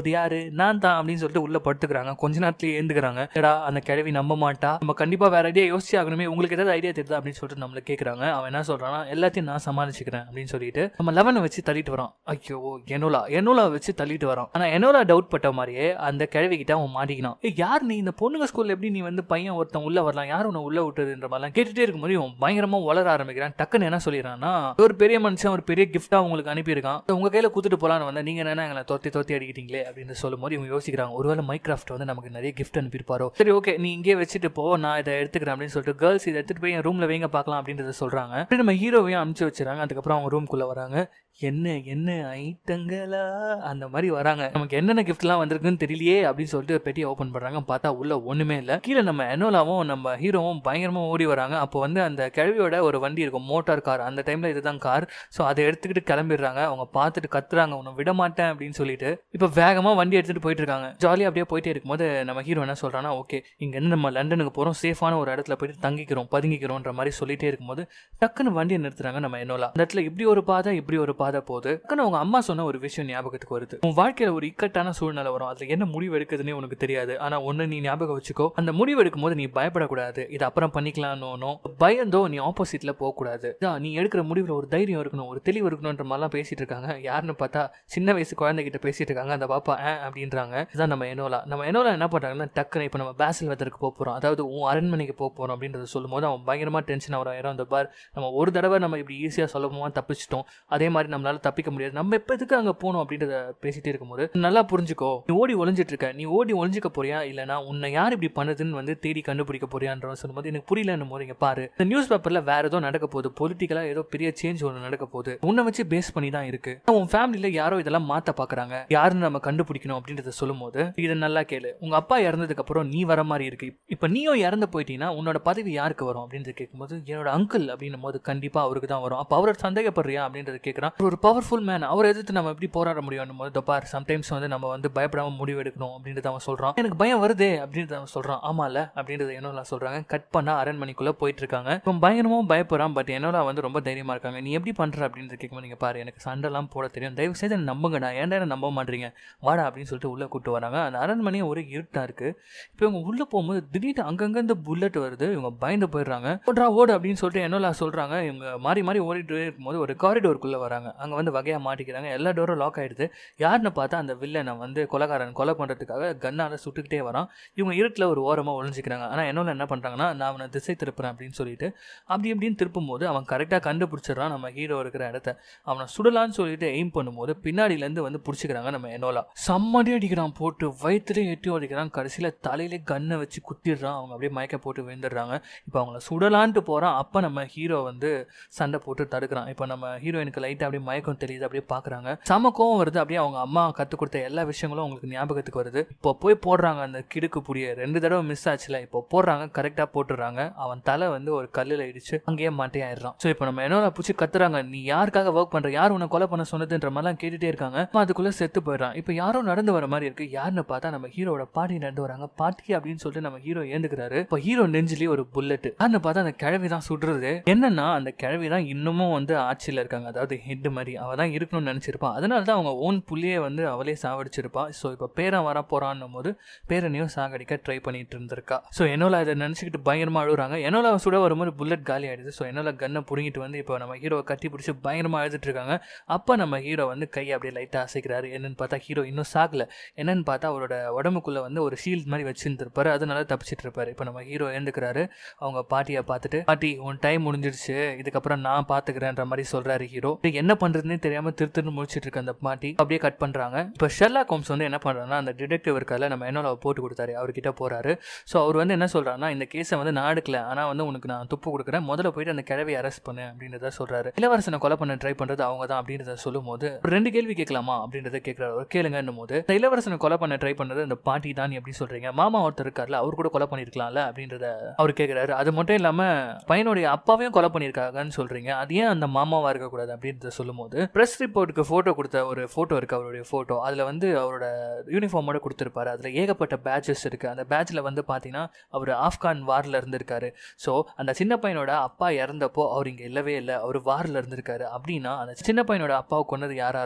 போறது யாரு நான் தான் அப்படின்னு சொல்லிட்டு உள்ள படுத்துக்கிறாங்க கொஞ்ச நேரத்துலயே ஏந்துக்கிறாங்க ஏடா அந்த கிழவி நம்ப மாட்டா நம்ம கண்டிப்பா வேற ஐடியா யோசிச்சு ஆகணுமே உங்களுக்கு ஏதாவது ஐடியா தெரியுதா அப்படின்னு சொல்லிட்டு நம்மள கேக்குறாங்க அவன் என்ன சொல்றான்னா எல்லாத்தையும் நான் சமாளிச்சுக்கிறேன் அப்படின்னு சொல்லிட்டு நம்ம லெவனை வச்சு தள்ளிட்டு வரான் ஐயோ எனோலா எனோலா வச்சு தள்ளிட்டு வரான் ஆனா எனோலா டவுட் பட்ட மாதிரியே அந்த கிழவி கிட்ட அவன் மாட்டிக்கினான் ஏய் யார் நீ இந்த பொண்ணுங்க ஸ்கூல்ல எப்படி நீ வந்து பையன் ஒருத்தன் உள்ள வரலாம் யார் உன்னை உள்ள விட்டதுன்ற மாதிரிலாம் கேட்டுட்டே இருக்கும்போது இவன் பயங்கரமா வளர ஆரம்பிக்கிறான் டக்குன்னு என்ன சொல்லிடுறான்னா ஒரு பெரிய மனுஷன் ஒரு பெரிய கிஃப்டா உங்களுக்கு அனுப்பியிருக்கான் அதை உங்க கையில குத்துட்டு போலான்னு வந்தா நீங்க என்ன எங்களை தொத்தி தொத்தி அடிக்கிட்டீங்களே அப்படின்னு சொல்லும்போது இவங்க யோசிக்கிறாங்க ஒருவேளை மைக்ராஃப்ட் வந்து நமக்கு நிறைய கிஃப்ட் அனுப்பியிருப்பாரோ சரி ஓகே நீ இங்கே வச்சுட்டு போ நான் இதை எடுத்துக்கிறேன் அப்படின்னு சொல்லிட்டு கேர்ள்ஸ் இதை எடுத்துட்டு போய் என் ரூம்ல வைங்க பார்க்கலாம் அப்படின்றத சொல்றாங்க அப்படி நம்ம ஹீரோவையும் அனுப்பிச்சு வச்சுறாங்க அதுக்கப்புறம் அவங்க ரூம்குள்ள வராங்க என்ன என்ன ஐட்டங்களா அந்த மாதிரி வராங்க நமக்கு என்னென்ன கிஃப்ட்லாம் வந்திருக்குன்னு தெரியலையே அப்படின்னு சொல்லிட்டு பெட்டியை ஓப்பன் பண்றாங்க பார்த்தா உள்ள ஒண்ணுமே இல்லை கீழே நம்ம எனோலாவும் நம்ம ஹீரோவும் பயங்கரமா ஓடி வராங்க அப்போ வந்து அந்த கிழவியோட ஒரு வண்டி இருக்கும் மோட்டார் கார் அந்த டைம்ல இதுதான் கார் ஸோ அதை எடுத்துக்கிட்டு கிளம்பிடுறாங்க அவங்க பார்த்துட்டு கத்துறாங்க உன்னை விட மாட்டேன் அப்படின்னு சொல்லிட்டு இப்போ வேகமா வண்டி எடுத்துட்டு போயிட்டு இருக்காங்க ஜாலியாக அப்படியே போயிட்டே இருக்கும்போது நம்ம ஹீரோ என்ன சொல்றான்னா ஓகே இங்க இருந்து நம்ம லண்டனுக்கு போறோம் சேஃபான ஒரு இடத்துல போயிட்டு தங்கிக்கிறோம் பதுங்கிக்கிறோன்ற மாதிரி சொல்லிட்டே இருக்கும்போது டக்குன்னு வண்டியை நிறுத்துறாங்க நம்ம என்னோலா அந்த இடத்துல இப்படி ஒரு பாதை இப்படி ஒரு பாதை போகுது டக்குன்னு அவங்க அம்மா சொன்ன ஒரு விஷயம் ஞாபகத்துக்கு வருது உன் வாழ்க்கையில ஒரு இக்கட்டான சூழ்நிலை வரும் அதுல என்ன முடிவு எடுக்குதுன்னே உனக்கு தெரியாது ஆனா ஒண்ணு நீ ஞாபகம் வச்சுக்கோ அந்த முடிவு எடுக்கும் போது நீ பயப்படக்கூடாது இது அப்புறம் பண்ணிக்கலாம்னு பயந்தோ நீ ஆப்போசிட்ல போக கூடாது இதான் நீ எடுக்கிற முடிவுல ஒரு தைரியம் இருக்கணும் ஒரு தெளிவு இருக்கணும்ன்ற மாதிரிலாம் பேசிட்டு இருக்காங்க யாருன்னு பார்த்தா சின்ன வயசு குழந்தைகிட்ட பேசிட்டு இருக்காங்க அந்த பாப்பா ஆ அப்படின்றாங்க இதான் நம்ம எனோலா நம்ம எனோலா என்ன பண்றாங்கன்னா டக்குன்னு இப்போ நம்ம பேசல் வெதருக்கு போக போறோம் அதாவது உன் அரண்மனைக்கு போக போறோம் அப்படின்றத சொல்லும்போது அவன் பயங்கரமா டென்ஷன் ஆகிறான் அந்த பார் நம்ம ஒரு தடவை நம்ம இப்படி ஈஸியாக சுலபமாக தப்பிச்சிட்டோம் அதே மாதிரி நம்மளால தப்பிக்க முடியாது நம்ம எப்போ எதுக்கு அங்கே போகணும் அப்படின்றத பேசிட்டே இருக்கும்போது நல்லா புரிஞ்சுக்கோ நீ ஓடி ஒளிஞ்சிட்டு இருக்க நீ ஓடி ஒளிஞ்சிக்க போறியா இல்லைனா உன்னை யார் இப்படி பண்ணுதுன்னு வந்து தேடி கண்டுபிடிக்க போறியான்ற சொல்லும்போது எனக்கு புரியலன்னு போது இங்க பாரு இந்த நியூஸ் பேப்பர்ல வேற ஏதோ நடக்க போகுது பொலிட்டிக்கலா ஏதோ பெரிய சேஞ்ச் ஒன்று நடக்க போகுது உன்னை வச்சு பேஸ் பண்ணி தான் இருக்கு உன் ஃபேமிலியில யாரோ இதெல்லாம் மாத்த பாக்குறாங்க யாருன்னு நம்ம கண்டுபிடிக்கணும் அப்படின்றத சொல்லும்போது இதை நல்லா கேளு உங்க அப்பா இறந்ததுக்கு அப்புறம் நீ வர மாதிரி இருக்கு இப்போ நீயும் இறந்து போயிட்டீங்கன்னா உன்னோட பதவி யாருக்கு வரும் அப்படின்றது கேட்கும்போது என்னோட அங்கிள் அப்படின்னும் போது கண்டிப்பா அவருக்கு தான் வரும் அப்போ அவர் சந்தேகப்படுறியா அப்படின்றது கேட்குறான் ஒரு பவர்ஃபுல் மேன் அவர் எதிர்த்து நம்ம எப்படி போராட முடியும் போது பார் சம்டைம்ஸ் வந்து நம்ம வந்து பயப்படாம முடிவு எடுக்கணும் அப்படின்றத அவன் சொல்றான் எனக்கு பயம் வருதே அப்படின்றத அவன் சொல்றான் ஆமால அப்படின்றத என்னோட சொல்றாங்க கட் பண்ண அரண்மனைக்குள்ள போயிட்டு இருக்காங்க இப்போ பயங்கரமும் பயப்படுறான் பட் என்னோட வந்து ரொம்ப தைரியமா இருக்காங்க நீ எப்படி பண்ற அப்படின்றது கேட்கும்போது நீங்க பாரு எனக்கு சண்டைலாம் போட தெரியும் தயவு செய்து என்னை நம்புங்கடா ஏன்டா என்ன நம்ப மாட்டீங்க வாடா அப்படின்னு சொல்லிட்டு உள்ள கூட்டு வராங்க அந்த அரண்மனையும் ஒரு இருட்டா இருக்கு இப்போ இவங்க உள்ள போகும்போது திடீர்னு அங்கங்க இந்த புல்லட் வருது இவங்க பயந்து போயிடுறாங்க ஓடுறா ஓடு அப்படின்னு சொல்லிட்டு என்னோல சொல்றாங்க இவங்க மாறி மாறி ஓடிட்டு இருக்கும்போது ஒரு காரிடோருக்குள்ள வராங்க அங்க வந்து வகையா மாட்டிக்கிறாங்க எல்லா டோரும் லாக் ஆயிடுது யாருன்னு பார்த்தா அந்த வில்லனை வந்து கொலைகாரன் கொலை பண்றதுக்காக கண்ணால சுட்டுக்கிட்டே வரான் இவங்க இருட்டில் ஒரு ஓரமா ஒளிஞ்சிக்கிறாங்க ஆனா என்னோல என்ன பண்றாங்கன்னா நான் அவனை திசை திருப்புறேன் அப்படின்னு சொல்லிட்டு அப்படி இப்படின்னு திருப்பும் போது அவன் கரெக்டாக கண்டுபிடிச்சிடறான் நம்ம ஹீரோ இருக்கிற இடத்த அவனை சுடலான்னு சொல்லிட்டு எய்ம் பண்ணும்போது பின்னாடியிலேருந்து வந்து பிடிச்சிக்கிறாங்க நம்ம என்னோலா செம்மடி அடிக்கிறான் போட்டு வயிற்றுலேயே எட்டி அடிக்கிறான் கடைசியில் தலையிலே கண்ணை வச்சு குத்திடுறான் அவங்க அப்படியே மயக்க போட்டு விழுந்துடுறாங்க இப்போ அவங்கள சுடலான்ட்டு போகிறான் அப்போ நம்ம ஹீரோ வந்து சண்டை போட்டு தடுக்கிறான் இப்போ நம்ம ஹீரோயினுக்கு லைட்டாக அப்படியே மயக்கம் தெரியுது அப்படியே பார்க்குறாங்க செம கோவம் வருது அப்படியே அவங்க அம்மா கற்றுக் கொடுத்த எல்லா விஷயங்களும் அவங்களுக்கு ஞாபகத்துக்கு வருது இப்போ போய் போடுறாங்க அந்த கிடுக்கு புடிய ரெண்டு தடவை மிஸ் ஆச்சுல இப்போ போடுறாங்க கரெக்டாக போட்டுடுறாங்க அவன் தலை வந்து ஒரு கல்லில் இடிச்சு அங்கேயே மாட்டையாயிடுறான் ஸோ இப்போ நம்ம என்னோட பிடிச்சி கத்துறாங்க நீ யாருக்காக ஒர்க் பண்ற யார் உன்னை கொலை பண்ண சொன்னதுன்ற மாதிரிலாம் கேட்டுட்டே இருக்காங்க அப்ப அதுக்குள்ள செத்து போயிடுறான் இப்போ யாரோ நடந்து வர மாதிரி இருக்கு யாருன்னு பார்த்தா நம்ம ஹீரோட பாட்டி நடந்து வராங்க பாட்டி அப்படின்னு சொல்லிட்டு நம்ம ஹீரோ ஏந்துக்கிறாரு இப்போ ஹீரோ நெஞ்சிலேயே ஒரு புல்லட் யாருன்னு பார்த்தா அந்த கிழவி தான் சுடுறது என்னன்னா அந்த கிழவி தான் இன்னமும் வந்து ஆட்சியில் இருக்காங்க அதாவது ஹெட் மாதிரி அவ தான் இருக்கணும்னு நினைச்சிருப்பான் அதனால தான் அவங்க ஓன் புள்ளியே வந்து அவளே சாவடிச்சிருப்பா ஸோ இப்போ பேரன் வர போறான்னும் போது பேரனையும் சாகடிக்க ட்ரை பண்ணிட்டு இருந்திருக்கா ஸோ என்னோல அதை நினச்சிக்கிட்டு பயங்கரமா அழுகுறாங்க என்னோல சுட வரும்போது புல்லட் காலி ஆயிடுது ஸோ என்னோல கன்னை பிடுங்கிட்டு வந்து இப்போ நம்ம ஹீரோவை கட்டி பிடிச்சி பயங்கரமா அழுதுட்டு இருக்காங்க அப்போ நம்ம ஹீரோ வந்து கை அப்படியே லைட்டாக அசைக்கிறாரு என்னன்னு பார்த்தா ஹீரோ இன்னும் சாகல என்னன்னு பார்த்தா அவரோட உடம்புக்குள்ள வந்து ஒரு ஷீல்ட் மாதிரி வச்சிருந்திருப்பாரு அதனால தப்பிச்சிட்டு இருப்பாரு இப்போ நம்ம ஹீரோ எழுந்துக்கிறாரு அவங்க பாட்டியை பார்த்துட்டு பாட்டி உன் டைம் முடிஞ்சிடுச்சு இதுக்கப்புறம் நான் பார்த்துக்கிறேன்ற மாதிரி சொல்றாரு ஹீரோ என்ன பண்றதுன்னே தெரியாம திரு திருன்னு முடிச்சிட்டு இருக்க அந்த பாட்டி அப்படியே கட் பண்றாங்க இப்போ ஷெர்லா கோம்ஸ் வந்து என்ன பண்றாருன்னா அந்த டிடெக்டிவ் இருக்கால நம்ம என்னோட போட்டு கொடுத்தாரு அவர்கிட்ட போறாரு ஸோ அவர் வந்து என்ன சொல்றாருன்னா இந்த கேஸை வந்து நான் எடுக்கல ஆனால் வந்து உனக்கு நான் துப்பு கொடுக்குறேன் முதல்ல போயிட்டு அந்த கிழவை அரெஸ்ட் பண்ணு அப்படின்றத சொல்றாரு இளவரசனை கொலை பண்ண ட்ரை பண்றது அவங்க தான் அப்படின்றத சொல்லும் போது ஒரு ரெண்டு கேள்வி கேட்கலாமா அப்படின்றத கேட்கிறாரு அவர் கேளுங்கன்னும் போது இந்த இளவரசனை கொலை பண்ண ட்ரை பண்ணது அந்த பாட்டி தான் எப்படி சொல்றீங்க மாமா ஒருத்தர் இருக்கார்ல அவர் கூட கொலை பண்ணிருக்கலாம்ல அப்படின்றத அவர் கேட்கிறாரு அது மட்டும் இல்லாம பையனுடைய அப்பாவையும் கொலை பண்ணியிருக்காங்கன்னு சொல்றீங்க அது ஏன் அந்த மாமாவா இருக்கக்கூடாது அப்படின்றத சொல்லும் போது பிரஸ் ரிப்போர்ட்டுக்கு போட்டோ கொடுத்த ஒரு போட்டோ இருக்கு அவருடைய போட்டோ அதுல வந்து அவரோட யூனிஃபார்மோட கொடுத்துருப்பாரு அதுல ஏகப்பட்ட பேட்சஸ் இருக்கு அந்த பேட்ச்ல வந்து பாத்தீங்கன்னா அவர் ஆப்கான் வார்ல இருந்திருக்காரு ஸோ அந்த சின்ன பையனோட அப்பா இறந்தப்போ அவர் இங்க இல்லவே இல்லை அவர் வார்ல இருந்திருக்காரு அப்படின்னா அந்த சின்ன பையனோட அப்பாவை கொன்னது யாரா இருக்கும்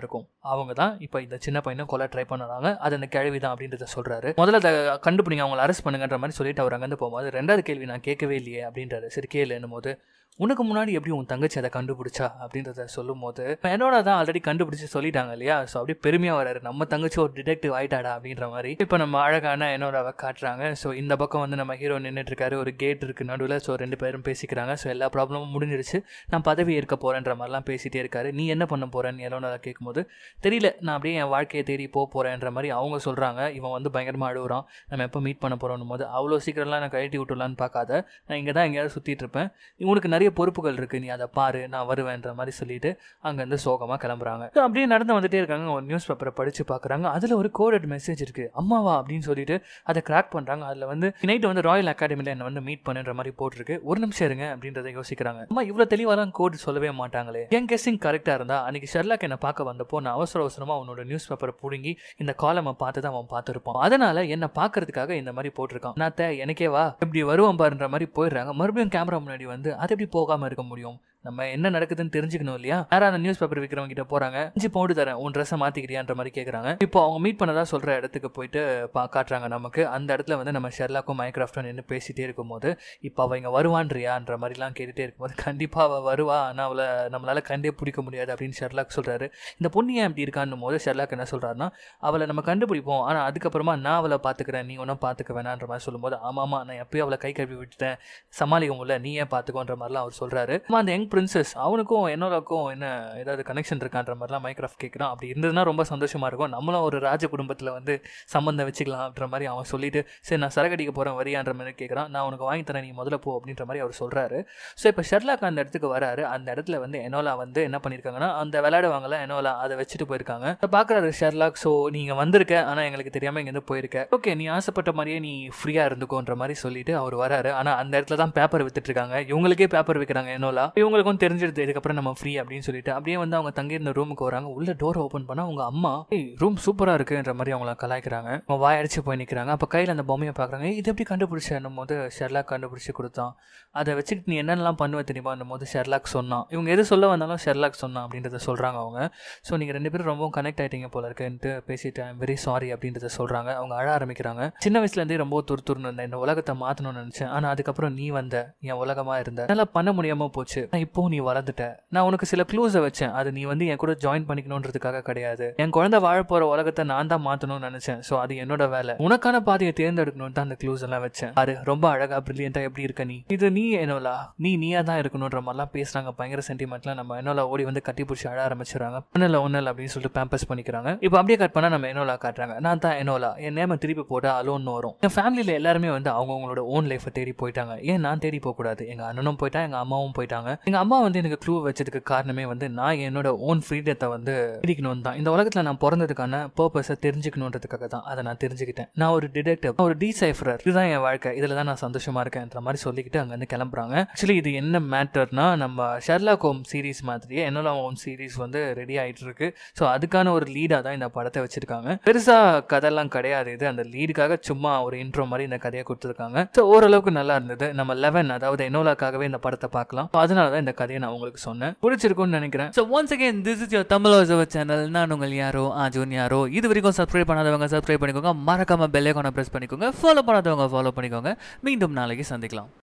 அவங்க தான் இப்போ இந்த சின்ன பையனை கொலை ட்ரை பண்ணுறாங்க அது அந்த கிழவி தான் அப்படின்றத சொல்றாரு முதல்ல அதை கண்டுபிடிங்க அவங்கள அரெஸ்ட் பண்ணுங்கன்ற மாதிரி சொல்லிட்டு அவர் அங்கேருந்து போகும்போது ரெண்டாவது கேள்வி நான் கேட்கவே இல்லையே அப்படின்றாரு சரி கேளுன்னும் போது உனக்கு முன்னாடி எப்படி உன் தங்கச்சி அதை கண்டுபிடிச்சா அப்படின்றத சொல்லும் போது என்னோட தான் ஆல்ரெடி கண்டுபிடிச்சு சொல்லிட்டாங்க இல்லையா ஸோ அப்படியே பெருமையாக வராரு நம்ம தங்கச்சி ஒரு டிடெக்டிவ் ஆயிட்டாடா அப்படின்ற மாதிரி இப்போ நம்ம அழகான என்னோட காட்டுறாங்க ஸோ இந்த பக்கம் வந்து நம்ம ஹீரோ நின்றுட்டு இருக்காரு ஒரு கேட் இருக்கு நடுவில் ஸோ ரெண்டு பேரும் பேசிக்கிறாங்க ஸோ எல்லா ப்ராப்ளமும் முடிஞ்சிருச்சு நான் பதவி ஏற்க போறேன்ற மாதிரிலாம் பேசிட்டே இருக்காரு நீ என்ன பண்ண போறேன்னு எல்லோன்னு கேட்கும்போது தெரியல நான் அப்படியே என் வாழ்க்கையை தேடி போக போறேன்ற மாதிரி அவங்க சொல்றாங்க இவன் வந்து பயங்கரமாக அழுகுறான் நம்ம எப்போ மீட் பண்ண போறோம் போது அவ்வளோ சீக்கிரம்லாம் நான் கழட்டி விட்டுலான்னு பார்க்காத நான் இங்கே தான் எங்கேயாவது சுற்றிட்டு இருப்பேன் உனக்கு நிறைய பொறுப்புகள் இருக்குது நீ அதை பாரு நான் வருவேன்ற மாதிரி சொல்லிட்டு அங்கேருந்து சோகமாக கிளம்புறாங்க So, அப்படியே நடந்து வந்துட்டே இருக்காங்க ஒரு நியூஸ் பேப்பரை படித்து பார்க்குறாங்க அதில் ஒரு கோடட் மெசேஜ் இருக்குது அம்மாவா அப்படின்னு சொல்லிட்டு அதை கிராக் பண்ணுறாங்க அதில் வந்து நைட்டு வந்து ராயல் அகாடமியில் என்னை வந்து மீட் பண்ணுன்ற மாதிரி போட்டிருக்கு ஒரு நிமிஷம் இருங்க அப்படின்றத யோசிக்கிறாங்க அம்மா இவ்வளோ தெளிவாலாம் கோட் சொல்லவே மாட்டாங்களே என் கெஸ்ஸிங் கரெக்டாக இருந்தால் அன்னைக்கு ஷெர்லாக் என்னை பார்க்க வந்தப்போ நான் அவசர அவசரமாக அவனோட நியூஸ் பேப்பரை பிடுங்கி இந்த காலமை பார்த்து தான் அவன் பார்த்துருப்பான் அதனால என்னை பார்க்கறதுக்காக இந்த மாதிரி போட்டிருக்கான் நான் தே எனக்கே வா இப்படி வருவான் பாருன்ற மாதிரி போயிடுறாங்க மறுபடியும் கேமரா முன்னாடி வந்து அது எப்படி போகாமல் இருக்க முடியும் நம்ம என்ன நடக்குதுன்னு தெரிஞ்சுக்கணும் இல்லையா யாரும் அந்த நியூஸ் பேப்பர் விற்கிறவங்க கிட்ட போறாங்க அஞ்சு பவுண்டு தரேன் உன் ட்ரெஸ்ஸை மாத்திக்கிறியான்ற மாதிரி கேட்குறாங்க இப்போ அவங்க மீட் பண்ணதா சொல்ற இடத்துக்கு போயிட்டு பா காட்டுறாங்க நமக்கு அந்த இடத்துல வந்து நம்ம ஷெர்லாக்கும் மைக்ராஃப்டும் நின்று பேசிட்டே இருக்கும்போது இப்போ அவ இங்க வருவான்றியான்ற மாதிரிலாம் கேட்டுட்டே இருக்கும்போது கண்டிப்பா அவ வருவா ஆனால் அவளை நம்மளால கண்டே பிடிக்க முடியாது அப்படின்னு ஷெர்லாக் சொல்றாரு இந்த பொண்ணு ஏன் அப்படி இருக்கான்னு போது ஷெர்லாக் என்ன சொல்றாருன்னா அவளை நம்ம கண்டுபிடிப்போம் ஆனால் அதுக்கப்புறமா நான் அவளை பார்த்துக்கிறேன் நீ ஒன்றும் பார்த்துக்க வேணான்ற மாதிரி சொல்லும்போது ஆமாமா நான் எப்பயும் அவளை கை கழுவி விட்டுட்டேன் சமாளிக்க முடியல நீ ஏன் பார்த்துக்கோன்ற மாதிரிலாம் அவர் சொல்றாரு ஆமா, அந்த யங் பிரின்சஸ் அவனுக்கும் என்னோடக்கும் என்ன ஏதாவது கனெக்ஷன் இருக்கான்ற மாதிரிலாம் மைக்ராஃப்ட் கேட்குறான் அப்படி இருந்ததுன்னா ரொம்ப சந்தோஷமா இருக்கும் நம்மளும் ஒரு ராஜ குடும்பத்தில் வந்து சம்மந்தம் வச்சுக்கலாம்ன்ற மாதிரி அவன் சொல்லிட்டு சரி நான் சரகடிக்க போகிறேன் வரியான்ற மாதிரி கேட்குறான் நான் உனக்கு வாங்கி தரேன் நீ முதல்ல போ அப்படின்ற மாதிரி அவர் சொல்றாரு ஸோ இப்போ ஷெர்லாக் அந்த இடத்துக்கு வராரு அந்த இடத்துல வந்து எனோலா வந்து என்ன பண்ணியிருக்காங்கன்னா அந்த விளையாடுவாங்கல்ல எனோலா அதை வச்சுட்டு போயிருக்காங்க இப்போ பார்க்குறாரு ஷெர்லாக் ஸோ நீங்கள் வந்திருக்க ஆனால் எங்களுக்கு தெரியாமல் இங்கேருந்து போயிருக்க ஓகே நீ ஆசைப்பட்ட மாதிரியே நீ ஃப்ரீயாக இருந்துக்கோன்ற மாதிரி சொல்லிட்டு அவர் வராரு ஆனால் அந்த இடத்துல தான் பேப்பர் வித்துட்டு இருக்காங்க இவங்களுக்கே பேப்பர் விற்கிறாங்க என்னோலா இவங்களுக்கும் தெரிஞ்சிருது இதுக்கப்புறம் நம்ம ஃப்ரீ அப்படின்னு சொல்லிட்டு அப்படியே வந்து அவங்க தங்கியிருந்த ரூமுக்கு வராங்க உள்ள டோர் ஓப்பன் பண்ணா அவங்க அம்மா ரூம் சூப்பராக இருக்குன்ற மாதிரி அவங்கள கலாய்க்கிறாங்க அவங்க வாயடிச்சு போய் நிற்கிறாங்க அப்போ கையில் அந்த பொம்மையை பார்க்குறாங்க இது எப்படி கண்டுபிடிச்சேன்னும் போது ஷெர்லாக் கண்டுபிடிச்சி கொடுத்தான் அதை வச்சுட்டு நீ என்னென்னலாம் பண்ணுவ தெரியுமா போது ஷெர்லாக் சொன்னான் இவங்க எது சொல்ல வந்தாலும் ஷெர்லாக் சொன்னான் அப்படின்றத சொல்கிறாங்க அவங்க ஸோ நீங்கள் ரெண்டு பேரும் ரொம்ப கனெக்ட் ஆகிட்டீங்க போல இருக்குன்ட்டு பேசிட்டு ஐம் வெரி சாரி அப்படின்றத சொல்கிறாங்க அவங்க அழ ஆரம்பிக்கிறாங்க சின்ன வயசுலேருந்தே ரொம்ப துரு துருன்னு இருந்தேன் இந்த உலகத்தை மாற்றணும்னு நினச்சேன் ஆனால் அதுக்கப்புறம் நீ வந்த என் உலகமாக இருந்த என்னால் பண்ண முடியாமல் போச்சு நான் இப்போ நீ வளர்ந்துட்ட நான் உனக்கு சில க்ளூஸை வச்சேன் அது நீ வந்து என் கூட ஜாயின் பண்ணிக்கணுன்றதுக்காக கிடையாது என் குழந்தை வாழ போகிற உலகத்தை நான் தான் மாற்றணும்னு நினச்சேன் ஸோ அது என்னோட வேலை உனக்கான பாதையை தேர்ந்தெடுக்கணும்னு தான் அந்த க்ளூஸ் எல்லாம் வச்சேன் அது ரொம்ப அழகா பிரில்லியண்டா எப்படி இருக்க நீ இது நீ என்னோலா நீ நீயா தான் இருக்கணுன்ற மாதிரிலாம் பேசுறாங்க பயங்கர சென்டிமெண்ட்லாம் நம்ம என்னோலா ஓடி வந்து கட்டி பிடிச்சி அழ ஆரம்பிச்சிடுறாங்க ஒன்னில் ஒன்னில் அப்படின்னு சொல்லிட்டு பேம்பஸ் பண்ணிக்கிறாங்க இப்போ அப்படியே கட் பண்ணா நம்ம என்னோலா காட்டுறாங்க நான் தான் என்னோலா என் நேம திருப்பி போட்டா அலோன்னு வரும் என் ஃபேமிலியில் எல்லாருமே வந்து அவங்கவுங்களோட ஓன் லைஃப்பை தேடி போயிட்டாங்க ஏன் நான் தேடி போகக்கூடாது எங்க அண்ணனும் போயிட்டா எங்க அம்மாவும் போயிட்டாங்க எங்க அம்மா வந்து எனக்கு க்ளூ வச்சதுக்கு காரணமே வந்து நான் என்னோட ஓன் ஃப்ரீடத்தை வந்து பிடிக்கணும் தான் இந்த உலகத்தில் நான் பிறந்ததுக்கான பர்பஸை தெரிஞ்சுக்கணுன்றதுக்காக தான் அதை நான் தெரிஞ்சுக்கிட்டேன் நான் ஒரு டிடெக்டிவ் ஒரு டீசைஃபரர் இதுதான் என் வாழ்க்கை இதில் தான் நான் சந்தோஷமா இருக்கேன்ற மாதிரி சொல்லிக்கிட்டு அங்கேருந்து கிளம்புறாங்க ஆக்சுவலி இது என்ன மேட்டர்னா நம்ம ஷெர்லாக் ஹோம் சீரிஸ் மாதிரியே என்னோட ஹோம் சீரிஸ் வந்து ரெடி ஆயிட்டு இருக்கு ஸோ அதுக்கான ஒரு லீடாக தான் இந்த படத்தை வச்சிருக்காங்க பெருசா கதையெல்லாம் கிடையாது இது அந்த லீடுக்காக சும்மா ஒரு இன்ட்ரோ மாதிரி இந்த கதையை கொடுத்துருக்காங்க ஸோ ஓரளவுக்கு நல்லா இருந்தது நம்ம லெவன் அதாவது என்னோலாக்காகவே இந்த படத்தை பார்க்கலாம் So அதனால தான் இந்த கதையை நான் உங்களுக்கு சொன்னேன் பிடிச்சிருக்கும்னு நினைக்கிறேன் so once again this is your Tamil voice channel நான் உங்கள் யாரோ ஆஜூன் யாரோ இது வரைக்கும் சப்ஸ்கிரைப் பண்ணாதவங்க சப்ஸ்கிரைப் பண்ணிக்கோங்க மறக்காம பெல்லைக்கான ப்ரெஸ் பண்ணிக்கோங்க ஃபாலோ பண்ணாதவங்க ஃபாலோ பண்ணிக்கோங்க மீண்டும் நாளைக்கு சந்திக்கலாம்